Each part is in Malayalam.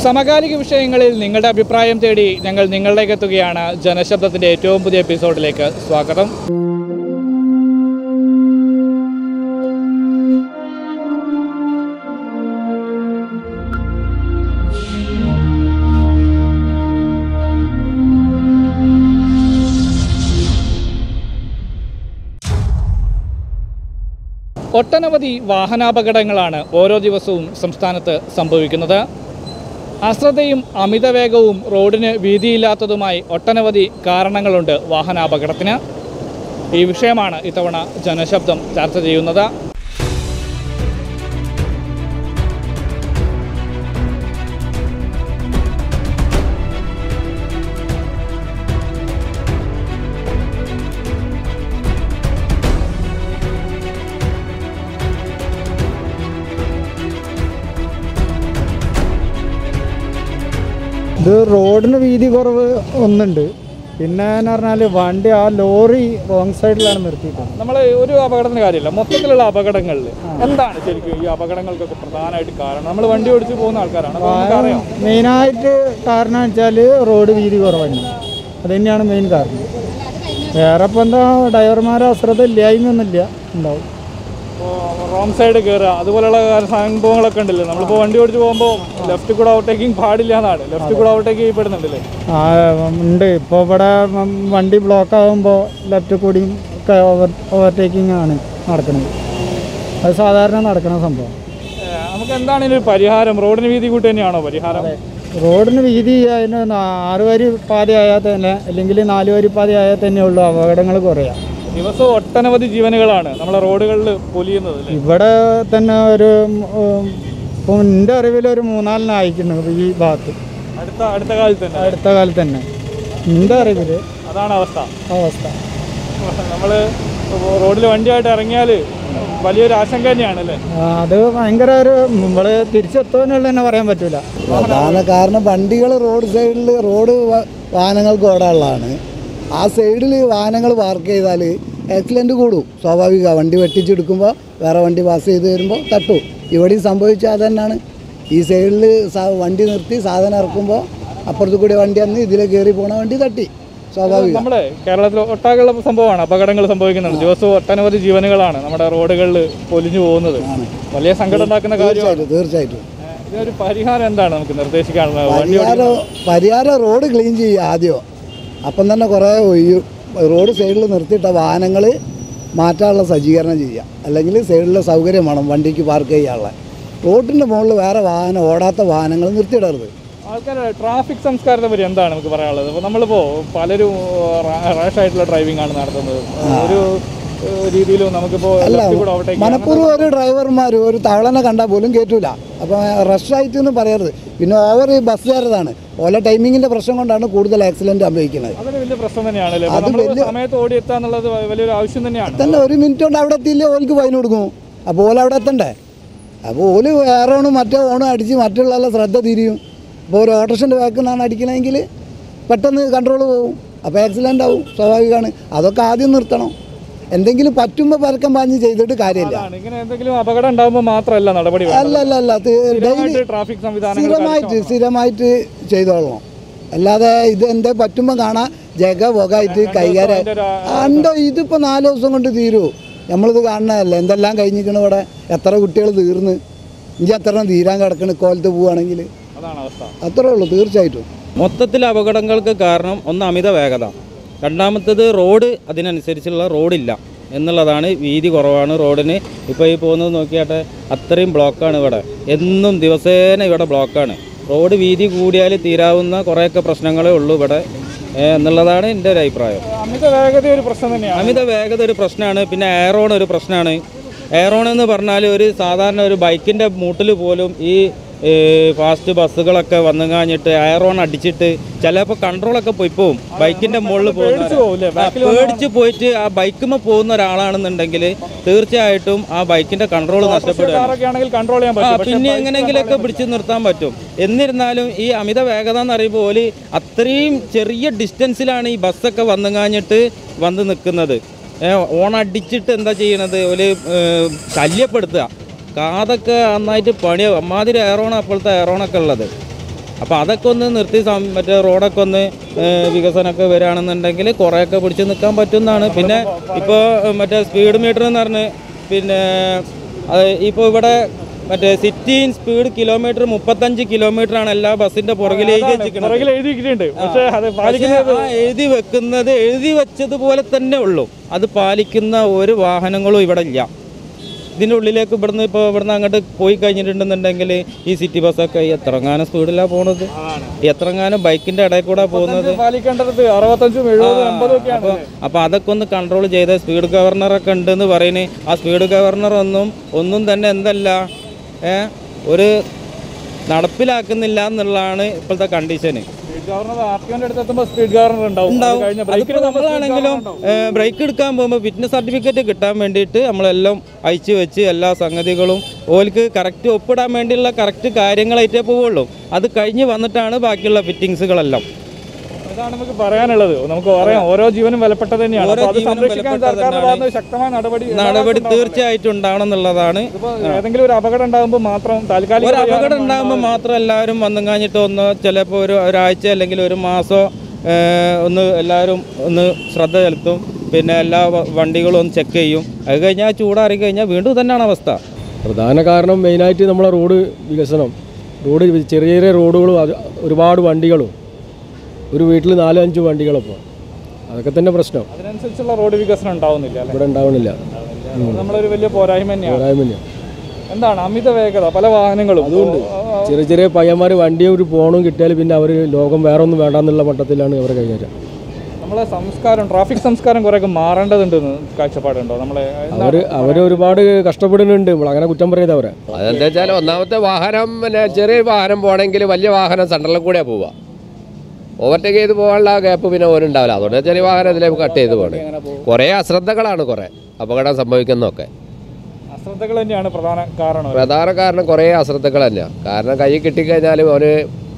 സമകാലിക വിഷയങ്ങളിൽ നിങ്ങളുടെ അഭിപ്രായം തേടി ഞങ്ങൾ നിങ്ങളിലേക്ക് എത്തുകയാണ് ജനശബ്ദത്തിൻ്റെ ഏറ്റവും പുതിയ എപ്പിസോഡിലേക്ക് സ്വാഗതം ഒട്ടനവധി വാഹനാപകടങ്ങളാണ് ഓരോ ദിവസവും സംസ്ഥാനത്ത് സംഭവിക്കുന്നത് അശ്രദ്ധയും അമിതവേഗവും റോഡിന് വീതിയില്ലാത്തതുമായി ഒട്ടനവധി കാരണങ്ങളുണ്ട് വാഹനാപകടത്തിന് ഈ വിഷയമാണ് ഇത്തവണ ജനശബ്ദം ചർച്ച ചെയ്യുന്നത് ഇത് റോഡിന് വീതി കുറവ് ഒന്നുണ്ട് പിന്നെ എന്ന് പറഞ്ഞാൽ വണ്ടി ആ ലോറി റോങ് സൈഡിലാണ് നിർത്തിയിട്ടുള്ളത് നമ്മൾ ഒരു അപകടത്തിന് കാര്യമില്ല മൊത്തത്തിലുള്ള അപകടങ്ങളിൽ എന്താണ് ശരിക്കും ഈ അപകടങ്ങൾക്കൊക്കെ പ്രധാനമായിട്ട് കാരണം നമ്മൾ വണ്ടി ഓടിച്ച് പോകുന്ന ആൾക്കാരാണ് അപ്പോൾ നമുക്കറിയാം മെയിനായിട്ട് കാരണം വെച്ചാൽ റോഡ് വീതി കുറവാണ് അത് തന്നെയാണ് മെയിൻ കാരണം വേറെ ഇപ്പം എന്താ ഡ്രൈവർമാരെ അശ്രദ്ധ ഇല്ലായ്മയൊന്നുമില്ല ഉണ്ടാവും റോങ് സൈഡ് കയറുക അതുപോലെയുള്ള സംഭവങ്ങളൊക്കെ ഉണ്ടല്ലോ നമ്മളിപ്പോൾ വണ്ടി ഓടിച്ച് പോകുമ്പോൾ ലെഫ്റ്റ് കൂടെ ഓവർടേക്കിംഗ് പാടില്ല എന്നാണ് ലെഫ്റ്റ് കൂടെ ഓവർടേക്ക് ചെയ്യപ്പെടുന്നുണ്ടല്ലേ ആ ഉണ്ട് ഇപ്പോൾ ഇവിടെ ഉം വണ്ടി ബ്ലോക്ക് ആകുമ്പോൾ ലെഫ്റ്റ് കൂടിയും ഒക്കെ ഓവർ ഓവർടേക്കിംഗ് ആണ് നടക്കുന്നത് അത് സാധാരണ നടക്കുന്ന സംഭവം ഏഹ് നമുക്ക് എന്താണ് ഇതിന് പരിഹാരം റോഡിന് വീതി കൂട്ടി തന്നെയാണോ പരിഹാരം റോഡിന് വീതി അതിന് നാ- ആറ് വരി പാതയായാൽ തന്നെ അല്ലെങ്കിൽ നാല് വരി പാതയായാൽ തന്നെ ഉള്ളൂ അപകടങ്ങൾ കുറയാം ദിവസവും ഒട്ടനവധി ജീവനുകളാണ് നമ്മളെ റോഡുകളിൽ പൊലിയുന്നത് അല്ലേ ഇവിടെ തന്നെ ഒരു ഉം, ഇപ്പം എൻ്റെ അറിവിൽ ഒരു മൂന്നാലിന് അയക്കുന്നു ഈ ഭാഗത്ത് അടുത്ത അടുത്ത കാലത്ത് തന്നെ അടുത്ത കാലത്ത് തന്നെ എൻ്റെ അറിവിൽ അതാണ് അവസ്ഥ അവസ്ഥ നമ്മൾ റോഡിൽ വണ്ടിയായിട്ട് ഇറങ്ങിയാൽ വലിയൊരു ആശങ്ക തന്നെയാണ് അല്ലേ ആ, അത് ഭയങ്കര ഒരു നമ്മൾ തിരിച്ചെത്തുമെന്നുള്ള തന്നെ പറയാൻ പറ്റൂല പ്രധാന കാരണം വണ്ടികൾ റോഡ് സൈഡിൽ റോഡ് വ- വാഹനങ്ങൾക്ക് ഓടാനുള്ളതാണ് ആ സൈഡിൽ വാഹനങ്ങൾ പാർക്ക് ചെയ്താൽ ആക്സിഡൻറ്റ് കൂടും സ്വാഭാവിക വണ്ടി വെട്ടിച്ചെടുക്കുമ്പോൾ വേറെ വണ്ടി പാസ് ചെയ്ത് വരുമ്പോൾ തട്ടും ഇവിടെയും സംഭവിച്ചാൽ അത് തന്നെയാണ് ഈ സൈഡിൽ വണ്ടി നിർത്തി സാധനം ഇറക്കുമ്പോൾ അപ്പുറത്ത് കൂടി വണ്ടി വന്ന് ഇതിലെ കയറി പോണ വണ്ടി തട്ടി സ്വാഭാവിക നമ്മുടെ കേരളത്തിൽ ഒട്ടാകെയുള്ള സംഭവമാണ് അപകടങ്ങൾ സംഭവിക്കുന്നത് ദിവസവും ഒട്ടനവധി ജീവനുകളാണ് നമ്മുടെ റോഡുകളിൽ പൊലിഞ്ഞു പോകുന്നത് വലിയ സങ്കടം ഉണ്ടാക്കുന്ന കാര്യമാണ് തീർച്ചയായിട്ടും തീർച്ചയായിട്ടും ഏഹ് ഇതിനൊരു പരിഹാരം എന്താണ് നമുക്ക് നിർദ്ദേശിക്കാനുള്ളത് വണ്ടി പരിഹാരം പരിഹാരം റോഡ് ക്ലീൻ ചെയ്യുക ആദ്യം അപ്പം തന്നെ കുറേ ഈ റോഡ് സൈഡിൽ നിർത്തിയിട്ട വാഹനങ്ങൾ മാറ്റാനുള്ള സജ്ജീകരണം ചെയ്യുക അല്ലെങ്കിൽ സൈഡിലെ സൗകര്യം വേണം വണ്ടിക്ക് പാർക്ക് ചെയ്യാനുള്ള റോഡിൻ്റെ മുകളിൽ വേറെ വാഹനം ഓടാത്ത വാഹനങ്ങൾ നിർത്തിയിടരുത് ആൾക്കാർ ട്രാഫിക് സംസ്കാരത്തെ പറ്റി എന്താണ് നമുക്ക് പറയാനുള്ളത് അപ്പോൾ നമ്മളിപ്പോൾ പലരും റാഷ് ആയിട്ടുള്ള ഡ്രൈവിംഗ് ആണ് നടത്തുന്നത് ഒരു ഏഹ് രീതിയിലും നമുക്കിപ്പോൾ അല്ല left കൂടെ overtake ചെയ്യാം. മനഃപൂർവ്വം ഒരു ഡ്രൈവർമാർ ഒരു തവളനെ കണ്ടാൽ പോലും കയറ്റൂല അപ്പോൾ റഷായിട്ട് എന്ന് പറയരുത് പിന്നെ ഓവർ ഈ ബസ്സുകാരതാണ് ഓല ടൈമിങ്ങിൻ്റെ പ്രശ്നം കൊണ്ടാണ് കൂടുതൽ ആക്സിഡൻറ്റ് സംഭവിക്കുന്നത് അതൊരു വലിയ പ്രശ്നം തന്നെയാണല്ലേ അത് നമ്മൾ വലിയ- സമയത്ത് ഓടിയെത്തുക എന്നുള്ളത് വലിയൊരു ആവശ്യം തന്നെയാണ് തന്നെ ഒരു മിനിറ്റ് കൊണ്ട് അവിടെ എത്തിയില്ലേ ഓൽക്ക് ഫൈൻ കൊടുക്കും അപ്പോൾ ഓല അവിടെ എത്തണ്ടേ അപ്പോൾ ഓല് വേറെ ഓണും മറ്റേ ഓണും അടിച്ച് മറ്റുള്ള ശ്രദ്ധ തിരിയും അപ്പോൾ ഒരു ഓട്ടോറിക്ഷൻ്റെ ബാക്കിൽ നിന്നാണ് അടിക്കണമെങ്കിൽ പെട്ടെന്ന് കൺട്രോൾ പോകും അപ്പോൾ ആക്സിഡൻ്റ് ആവും സ്വാഭാവികമാണ് അതൊക്കെ ആദ്യം നിർത്തണം എന്തെങ്കിലും പറ്റുമ്പോൾ പരക്കം പാഞ്ഞ് ചെയ്തിട്ട് കാര്യമില്ല അതാണ് ഇങ്ങനെ എന്തെങ്കിലും അപകടം ഉണ്ടാകുമ്പോൾ മാത്രമല്ല നടപടി വേണ്ടത്. അല്ല അല്ല അല്ല തി- ഡെയിലി സ്ഥിരമായിട്ട് ട്രാഫിക് സംവിധാനങ്ങൾ സ്ഥിരമായിട്ട് സ്ഥിരമായിട്ട് ചെയ്തോളണം അല്ലാതെ ഇത് എന്തേ പറ്റുമ്പോൾ കാണാൻ ജഗ പുകയായിട്ട് കൈകാര്യം അതിന്റെ ഒരു ഉണ്ടോ ഇതിപ്പോൾ നാല് ദിവസം കൊണ്ട് തീരൂ നമ്മളിത് കാണണതല്ലേ എന്തെല്ലാം കഴിഞ്ഞിരിക്കണ ഇവിടെ എത്ര കുട്ടികൾ തീർന്ന് ഇനി എത്ര എണ്ണം തീരാൻ കിടക്കണ കോലത്ത് പോവുകയാണെങ്കിൽ അതാണ് അവസ്ഥ അത്രേ ഉള്ളൂ തീർച്ചയായിട്ടും മൊത്തത്തിൽ അപകടങ്ങൾക്ക് കാരണം ഒന്ന് അമിത വേഗത രണ്ടാമത്തത് റോഡ് അതിനനുസരിച്ചുള്ള റോഡില്ല എന്നുള്ളതാണ് വീതി കുറവാണ് റോഡിന് ഇപ്പോൾ ഈ പോകുന്നത് നോക്കിയാട്ടെ അത്രയും ബ്ലോക്കാണ് ഇവിടെ എന്നും ദിവസേന ഇവിടെ ബ്ലോക്കാണ് റോഡ് വീതി കൂടിയാൽ തീരാവുന്ന കുറേയൊക്കെ പ്രശ്നങ്ങളേ ഉള്ളൂ ഇവിടെ ഏ, എന്നുള്ളതാണ് എൻ്റെ ഒരു അഭിപ്രായം അമിത വേഗത ഒരു പ്രശ്നം തന്നെയാണ് അമിത വേഗത ഒരു പ്രശ്നമാണ് പിന്നെ എയറോൺ ഒരു പ്രശ്നമാണ് എയറോൺ എന്ന് പറഞ്ഞാൽ ഒരു സാധാരണ ഒരു ബൈക്കിൻ്റെ മൂട്ടിൽ പോലും ഈ ഏ, ഫാസ്റ്റ് ബസ്സുകളൊക്കെ വന്നു കഴിഞ്ഞിട്ട് എയറോൺ അടിച്ചിട്ട് ചിലപ്പോൾ കൺട്രോളൊക്കെ പോയി പോവും ബൈക്കിൻ്റെ മുകളിൽ പേടിച്ച് പോവില്ലേ? ബാക്കിൽ പോകുന്ന പേടിച്ച് പോയിട്ട് ആ ബൈക്കുമ്മ പോകുന്ന ഒരാളാണെന്നുണ്ടെങ്കിൽ തീർച്ചയായിട്ടും ആ ബൈക്കിൻ്റെ കൺട്രോൾ നഷ്ടപ്പെടുകയാണ് കാറൊക്കെ ആണെങ്കിൽ കൺട്രോൾ ചെയ്യാൻ ആ പറ്റും പക്ഷേ പിന്നെ bike എങ്ങനെയെങ്കിലുമൊക്കെ പിടിച്ച് നിർത്താൻ പറ്റും എന്നിരുന്നാലും ഈ അമിത വേഗത എന്ന് പറയുമ്പോൾ ഓല് അത്രയും ചെറിയ ഡിസ്റ്റൻസിലാണ് ഈ ബസ്സൊക്കെ വന്നു കാഞ്ഞിട്ട് വന്ന് നിൽക്കുന്നത് ഓൺ അടിച്ചിട്ട് എന്താ ചെയ്യണത് ഓല് ഏ, ശല്യപ്പെടുത്തുക കാതൊക്കെ നന്നായിട്ട് പണിയാവും അമ്മാതിരി എയറോൺ അപ്പോഴത്തെ എയറോണൊക്കെ ഉള്ളത് അപ്പോൾ അതൊക്കെ ഒന്ന് നിർത്തി സം- മറ്റേ റോഡൊക്കെ ഒന്ന് ഏഹ്, വികസനമൊക്കെ വരികയാണെന്നുണ്ടെങ്കിൽ കുറേയൊക്കെ പിടിച്ച് നിൽക്കാൻ പറ്റുന്നതാണ് പിന്നെ ഇപ്പോൾ മറ്റേ സ്പീഡ് മീറ്റർ എന്ന് പറഞ്ഞ് പിന്നെ അത് ഇപ്പോൾ ഇവിടെ മറ്റേ സിറ്റിൻ സ്പീഡ് കിലോമീറ്റർ മുപ്പത്തഞ്ച് കിലോമീറ്റർ ആണ് എല്ലാ ബസ്സിന്റെ പുറകിലേക്ക് വെച്ചിരിക്കുന്നത് പുറകിൽ എഴുതിയിട്ടുണ്ട് പക്ഷേ അത് പക്ഷേ പാലിക്കുന്നത് ആ എഴുതി വെക്കുന്നത് എഴുതി വെച്ചതുപോലെ തന്നെ ഉള്ളൂ അത് പാലിക്കുന്ന ഒരു വാഹനങ്ങളും ഇവിടെ ഇല്ല ഇതിൻ്റെ ഉള്ളിലേക്ക് ഇവിടുന്ന് ഇപ്പോൾ ഇവിടുന്ന് അങ്ങോട്ട് പോയി കഴിഞ്ഞിട്ടുണ്ടെന്നുണ്ടെങ്കിൽ ഈ സിറ്റി ബസ്സൊക്കെ എത്രങ്ങാനും സ്പീഡിലാണ് പോണത് എത്രങ്ങാനും ബൈക്കിൻ്റെ ഇടയിൽ കൂടെ പോകുന്നത് പാലിക്കേണ്ടത് അറുപത്തഞ്ചും എഴുപതും എൺപതും ഒക്കെയാണ് അപ്പോൾ അപ്പോൾ അതൊക്കെ ഒന്ന് കൺട്രോൾ ചെയ്ത സ്പീഡ് ഗവർണറൊക്കെ ഉണ്ടെന്ന് പറയുന്നത് ആ സ്പീഡ് ഗവർണർ ഒന്നും ഒന്നും തന്നെ എന്തല്ല ഏ ഒരു നടപ്പിലാക്കുന്നില്ല എന്നുള്ളതാണ് ഇപ്പോഴത്തെ കണ്ടീഷന് സ്പീഡ് ഗവർണർ ആർ ടി ഒന്റെ അടുത്ത് എത്തുമ്പോൾ സ്പീഡ് ഗവർണർ ഉണ്ടാവും അത് കഴിഞ്ഞ് അതിപ്പോ ബ്രേക്കിന് പോകുമ്പോൾ speed നമ്മളാണെങ്കിലും governor ഉണ്ടാവും. ബ്രേക്ക് എടുക്കാൻ പോകുമ്പോൾ ഫിറ്റ്നസ് സർട്ടിഫിക്കറ്റ് കിട്ടാൻ വേണ്ടിയിട്ട് നമ്മളെല്ലാം അയച്ചു വെച്ച് എല്ലാ സംഗതികളും ഓൽക്ക് കറക്റ്റ് ഒപ്പിടാൻ വേണ്ടിയുള്ള കറക്റ്റ് കാര്യങ്ങളായിട്ടേ പോവുള്ളൂ അത് കഴിഞ്ഞ് വന്നിട്ടാണ് ബാക്കിയുള്ള ഫിറ്റിങ്സുകളെല്ലാം ഇതാണ് നമുക്ക് പറയാനുള്ളത് നമുക്ക് പറയാം ഓരോ ജീവനും വിലപ്പെട്ടത് തന്നെയാണ് ഓരോ അപ്പോൾ അത് ജീവനും സംരക്ഷിക്കാൻ വിലപ്പെട്ടത് സർക്കാരിന്റെ തന്നെയാണ്. ഭാഗത്ത് നിന്ന് ശക്തമായ നടപടി നടപടി തീർച്ചയായിട്ടും ഉണ്ടാവണം എന്നുള്ളതാണ് ഇപ്പോൾ ഏതെങ്കിലും ഒരു അപകടം ഉണ്ടാകുമ്പോൾ മാത്രം താൽക്കാലിക ഒരു അപകടം പരിഹാരം ഉണ്ടാകുമ്പോൾ മാത്രം എല്ലാവരും വന്നു കഴിഞ്ഞിട്ട് ഒന്ന് ചിലപ്പോൾ ഒരു ഒരാഴ്ച അല്ലെങ്കിൽ ഒരു മാസം ഏഹ്, ഒന്ന് എല്ലാവരും ഒന്ന് ശ്രദ്ധ ചെലുത്തും പിന്നെ എല്ലാ വ- വണ്ടികളും ഒന്ന് ചെക്ക് ചെയ്യും അത് കഴിഞ്ഞാൽ ചൂടാറി കഴിഞ്ഞാൽ വീണ്ടും തന്നെയാണ് അവസ്ഥ പ്രധാന കാരണം മെയിനായിട്ട് നമ്മളെ റോഡ് വികസനം റോഡ് ചെറിയ ചെറിയ റോഡുകളും അത് ഒരുപാട് വണ്ടികളും ഒരു വീട്ടിൽ നാലോ അഞ്ച് വണ്ടികളപ്പോൾ അതൊക്കെ തന്നെ പ്രശ്നം അതിനനുസരിച്ചുള്ള റോഡ് വികസനം ഉണ്ടാവുന്നില്ല അല്ലേ ഇവിടെ ഉണ്ടാവണില്ല അത് നമ്മളൊരു വലിയ പോരായ്മ തന്നെയാണ് പോരായ്മ തന്നെയാണ്. എന്താണ് അമിത വേഗത പല വാഹനങ്ങളും അതുകൊണ്ട് ചെറിയ ചെറിയ പയ്യന്മാർ വണ്ടി ഒരു ഫോണും കിട്ടിയാൽ പിന്നെ അവർ ലോകം വേറെ ഒന്നും വേണ്ടെന്നുള്ള മട്ടത്തിലാണ് അവരെ കൈകാര്യം നമ്മളെ സംസ്കാരം ട്രാഫിക് സംസ്കാരം കുറേയൊക്കെ മാറേണ്ടതുണ്ടെന്ന് കാഴ്ചപ്പാടുണ്ടോ നമ്മളെ അവർ അവർ ഒരുപാട് കഷ്ടപ്പെടുന്നുണ്ട് നമ്മൾ അങ്ങനെ കുറ്റം പറയുന്നത് അവരെ അതെന്താ വെച്ചാൽ ഒന്നാമത്തെ വാഹനം പിന്നെ ചെറിയ വാഹനം പോകണമെങ്കിൽ വലിയ വാഹനം സെൻട്രലിൽ കൂടെ പോവുക ഓവർടേക്ക് ചെയ്ത് പോകാനുള്ള ഗ്യാപ്പ് പിന്നെ ഓരുണ്ടാവില്ല അതുകൊണ്ട് ചെറിയ വാഹനം ഇതിലേക്ക് കട്ട് ചെയ്ത് പോകണേ കുറേ അശ്രദ്ധകളാണ് കുറേ അപകടം സംഭവിക്കുന്നതൊക്കെ അശ്രദ്ധകൾ തന്നെയാണ് പ്രധാന കാരണം പ്രധാന കാരണം കുറേ അശ്രദ്ധകൾ തന്നെയാണ് കാരണം കൈ കിട്ടിക്കഴിഞ്ഞാൽ ഒരു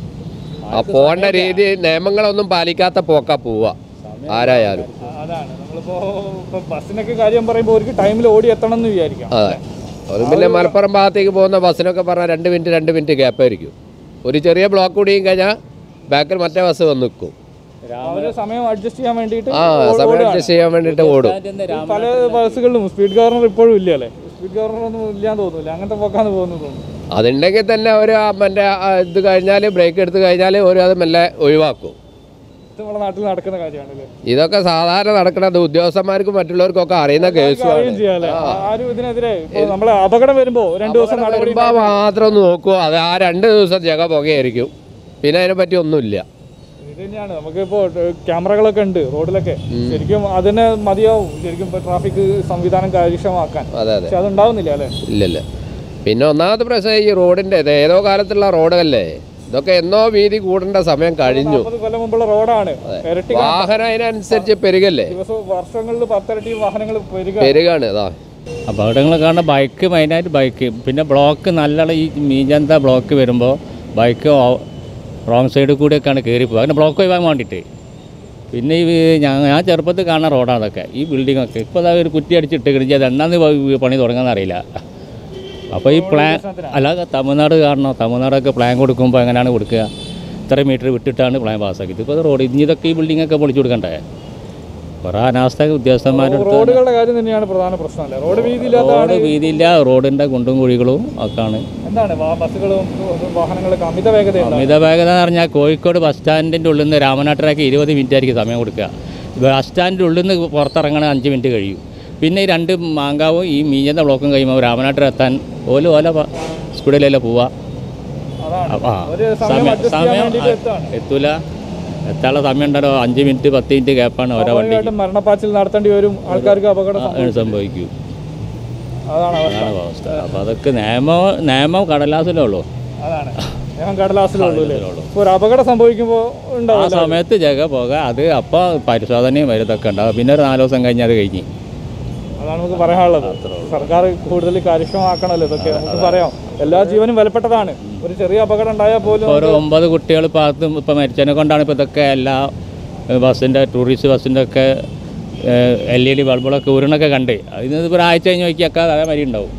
ആ പോകേണ്ട രീതി നിയമങ്ങളൊന്നും പാലിക്കാത്ത പോക്കാ പോവുക ആരായാലും അതാണ് നമ്മളിപ്പോ ഇപ്പൊ ബസ്സിനൊക്കെ കാര്യം പറയുമ്പോൾ അവർക്ക് ടൈമിൽ ഓടി എത്തണം എന്ന് വിചാരിക്കാം അതെ അത് പിന്നെ മലപ്പുറം ഭാഗത്തേക്ക് പോകുന്ന ബസ്സിനൊക്കെ പറഞ്ഞാൽ രണ്ട് മിനിറ്റ് രണ്ട് മിനിറ്റ് ഗ്യാപ്പായിരിക്കും ഒരു ചെറിയ ബ്ലോക്ക് കൂടിയും കഴിഞ്ഞാൽ ബാക്കിൽ മറ്റേ ബസ് വന്ന് നിൽക്കും അവര് സമയം അഡ്ജസ്റ്റ് ചെയ്യാൻ വേണ്ടിയിട്ട് ആ സമയം അഡ്ജസ്റ്റ് ചെയ്യാൻ വേണ്ടിയിട്ട് ഓടും പല ബസ്സുകളിലും സ്പീഡ് ഗവർണർ ഇപ്പോഴും ഇല്ല അല്ലേ സ്പീഡ് ഗവർണർ ഒന്നും ഇല്ലാന്ന് തോന്നുന്നില്ല അങ്ങനത്തെ പോക്കാന്ന് പോകുന്നു തോന്നുന്നു അതുണ്ടെങ്കിൽ തന്നെ അവർ മറ്റേ ആ ഇത് കഴിഞ്ഞാൽ ബ്രേക്ക് എടുത്ത് കഴിഞ്ഞാൽ ഒരു അത് മെല്ലെ ഒഴിവാക്കും ഇത് നമ്മുടെ നാട്ടിൽ നടക്കുന്ന കാര്യമാണല്ലേ ഇതൊക്കെ സാധാരണ നടക്കുന്നത് ഉദ്യോഗസ്ഥന്മാർക്കും മറ്റുള്ളവർക്കൊക്കെ അറിയുന്ന കേസുമാണ് അറിയുകയും ചെയ്യാല്ലേ ആരും ഇതിനെതിരെ ഇപ്പൊ നമ്മളെ അപകടം വരുമ്പോ രണ്ടു ദിവസം നടപടി വരുമ്പോൾ മാത്രം ഒന്ന് നോക്കുമോ അത് ആ രണ്ട് ദിവസം ജഗ പുകയായിരിക്കും പിന്നെ അതിനെ പറ്റി ഒന്നുമില്ല ഇത് തന്നെയാണ് നമുക്കിപ്പോ ക്യാമറകളൊക്കെ ഉണ്ട് റോഡിലൊക്കെ ശരിക്കും അതിന് മതിയാവും ശരിക്കും ഇപ്പൊ ട്രാഫിക് സംവിധാനം കാര്യക്ഷമമാക്കാൻ അതെ അതെ പക്ഷെ അതുണ്ടാവുന്നില്ല അല്ലേ ഇല്ലല്ല പിന്നെ ഒന്നാമത്തെ പ്രശ്നം ഈ റോഡിൻ്റെ ഇത് ഏതോ കാലത്തുള്ള റോഡല്ലേ ഇതൊക്കെ എന്നോ വീതി കൂടേണ്ട സമയം കഴിഞ്ഞു നാൽപ്പത് കൊല്ലം മുമ്പുള്ള റോഡാണ് ഇരട്ടി വാഹനം അതിനനുസരിച്ച് പെരുകല്ലേ ദിവസവും വർഷങ്ങളിൽ പത്തിരട്ടി വാഹനങ്ങൾ പെരുക പെരുകാണ് അതാ അപകടങ്ങൾ കാരണം ബൈക്ക് മെയിനായിട്ട് ബൈക്ക് പിന്നെ ബ്ലോക്ക് നല്ല ഈ മീജന്ത ബ്ലോക്ക് വരുമ്പോൾ ബൈക്ക് റോങ് സൈഡിൽ കൂടിയൊക്കെയാണ് കയറി പോകുക അങ്ങനെ ബ്ലോക്ക് ഒഴിവാൻ വേണ്ടിയിട്ട് പിന്നെ ഈ ഞാൻ ഞാൻ ചെറുപ്പത്തിൽ കാണുന്ന റോഡാണ് അതൊക്കെ ഈ ബിൽഡിങ്ങൊക്കെ ഇപ്പോൾ അതാ ഒരു കുറ്റി അടിച്ചിട്ട് കിടിച്ച് അത് എന്നാന്ന് പ- പണി തുടങ്ങാന്ന് അറിയില്ല അപ്പോൾ ഈ പ്ലാൻ അല്ലാതെ തമിഴ്നാട് കാണണം തമിഴ്നാടൊക്കെ പ്ലാൻ കൊടുക്കുമ്പോൾ എങ്ങനെയാണ് കൊടുക്കുക ഇത്ര മീറ്റർ വിട്ടിട്ടാണ് പ്ലാൻ പാസ്സാക്കിയത് ഇപ്പോൾ റോഡ് ഇനി ഇതൊക്കെ ഈ ബിൽഡിങ്ങൊക്കെ പൊളിച്ചു കൊടുക്കണ്ടേ കുറേ അനാസ്ഥ ഉദ്യോഗസ്ഥന്മാരുടെ അടുത്ത് റോഡുകളുടെ കാര്യം തന്നെയാണ് പ്രധാന പ്രശ്നം അല്ലേ റോഡ് വീതി റോഡ് ഇല്ലാത്തതാണ് വീതിയില്ല റോഡിൻ്റെ കുണ്ടും കുഴികളും ഒക്കെയാണ് എന്താണ് വാ- ബസ്സുകളും വാഹനങ്ങളൊക്കെ അമിത വേഗതയുണ്ട് അമിത വേഗത എന്ന് പറഞ്ഞാൽ കോഴിക്കോട് ബസ് സ്റ്റാൻഡിൻ്റെ ഉള്ളിൽ നിന്ന് രാമനാട്ടിലേക്ക് ഇരുപത് മിനിറ്റ് ആയിരിക്കും സമയം കൊടുക്കുക ബസ് സ്റ്റാൻഡിൻ്റെ ഉള്ളിൽ നിന്ന് പുറത്തിറങ്ങണ അഞ്ച് മിനിറ്റ് കഴിയും പിന്നെ ഈ രണ്ട് മാങ്കാവും ഈ മീഞ്ഞ ബ്ലോക്കും കഴിയുമ്പോൾ രാമനാട്ടിൽ എത്താൻ ഓല് ഓല പ- സ്പീഡിലല്ലേ പോവുക അതാണ് ആ ഒരു സമയം adjust ചെയ്യാൻ സമയം വേണ്ടിയിട്ട് എത്താണ്. എത്തൂല എത്താനുള്ള സമയം ഉണ്ടല്ലോ അഞ്ച് മിനിറ്റ് പത്ത് മിനിറ്റ് ഗ്യാപ്പാണ് ഓരോ വണ്ടിക്ക് സ്വാഭാവികമായിട്ടും മരണപ്പാച്ചിൽ നടത്തേണ്ടി വരും ആൾക്കാർക്ക് അപകടം ആ, സംഭവിക്കും. സംഭവിക്കും അതാണ് അവസ്ഥ അതാണ് അവസ്ഥ അപ്പോൾ അതൊക്കെ നിയമം നിയമം കടലാസിലേ ഉള്ളൂ അതാണ് ഞാൻ കടലാസിലുള്ളൂ അല്ലേ കടലാസിലുള്ളൂ. ഇപ്പൊ ഒരു അപകടം സംഭവിക്കുമ്പോൾ ആ ഉണ്ടാവില്ല സമയത്ത് ജഗ പോക അത് അപ്പോൾ പരിശോധനയും വരുതൊക്കെ ഉണ്ടാവും പിന്നെ ഒരു നാല് ദിവസം കഴിഞ്ഞ് അത് കഴിഞ്ഞ് അതാണ് നമുക്ക് പറയാനുള്ളത് സർക്കാർ കൂടുതൽ കാര്യക്ഷമമാക്കണമല്ലോ ഇതൊക്കെ നമുക്ക് പറയാം എല്ലാ ജീവനും വിലപ്പെട്ടതാണ് ഒരു ചെറിയ അപകടം ഉണ്ടായാൽ പോലും ഇപ്പോൾ ഒരു ഒമ്പത് കുട്ടികൾ പാത്ത് ഇപ്പോൾ മരിച്ചതിനെ കൊണ്ടാണ് ഇപ്പോൾ ഇതൊക്കെ എല്ലാ ഏഹ്, ബസ്സിൻ്റെ ടൂറിസ്റ്റ് ബസ്സിൻ്റെ ഒക്കെ എൽ ഇ ഡി ബൾബുകളൊക്കെ ഉരുണൊക്കെ കണ്ട് അതിന് ഇപ്പോൾ ഒരാഴ്ച കഴിഞ്ഞ് നോക്കിയൊക്കെ അതേ മാതിരി ഉണ്ടാവും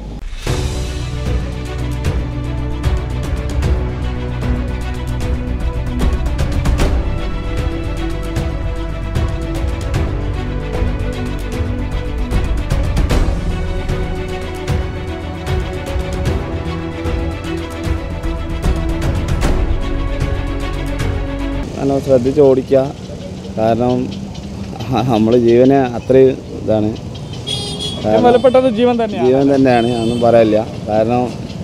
കാരണം ശ്രദ്ധിച്ച് ഓടിക്കുക കാരണം നമ്മൾ ജീവന് അത്രയും ഇതാണ് ഏറ്റവും വിലപ്പെട്ടത് ജീവൻ തന്നെയാണ് ജീവൻ തന്നെയാണ് ഒന്നും പറയില്ല കാരണം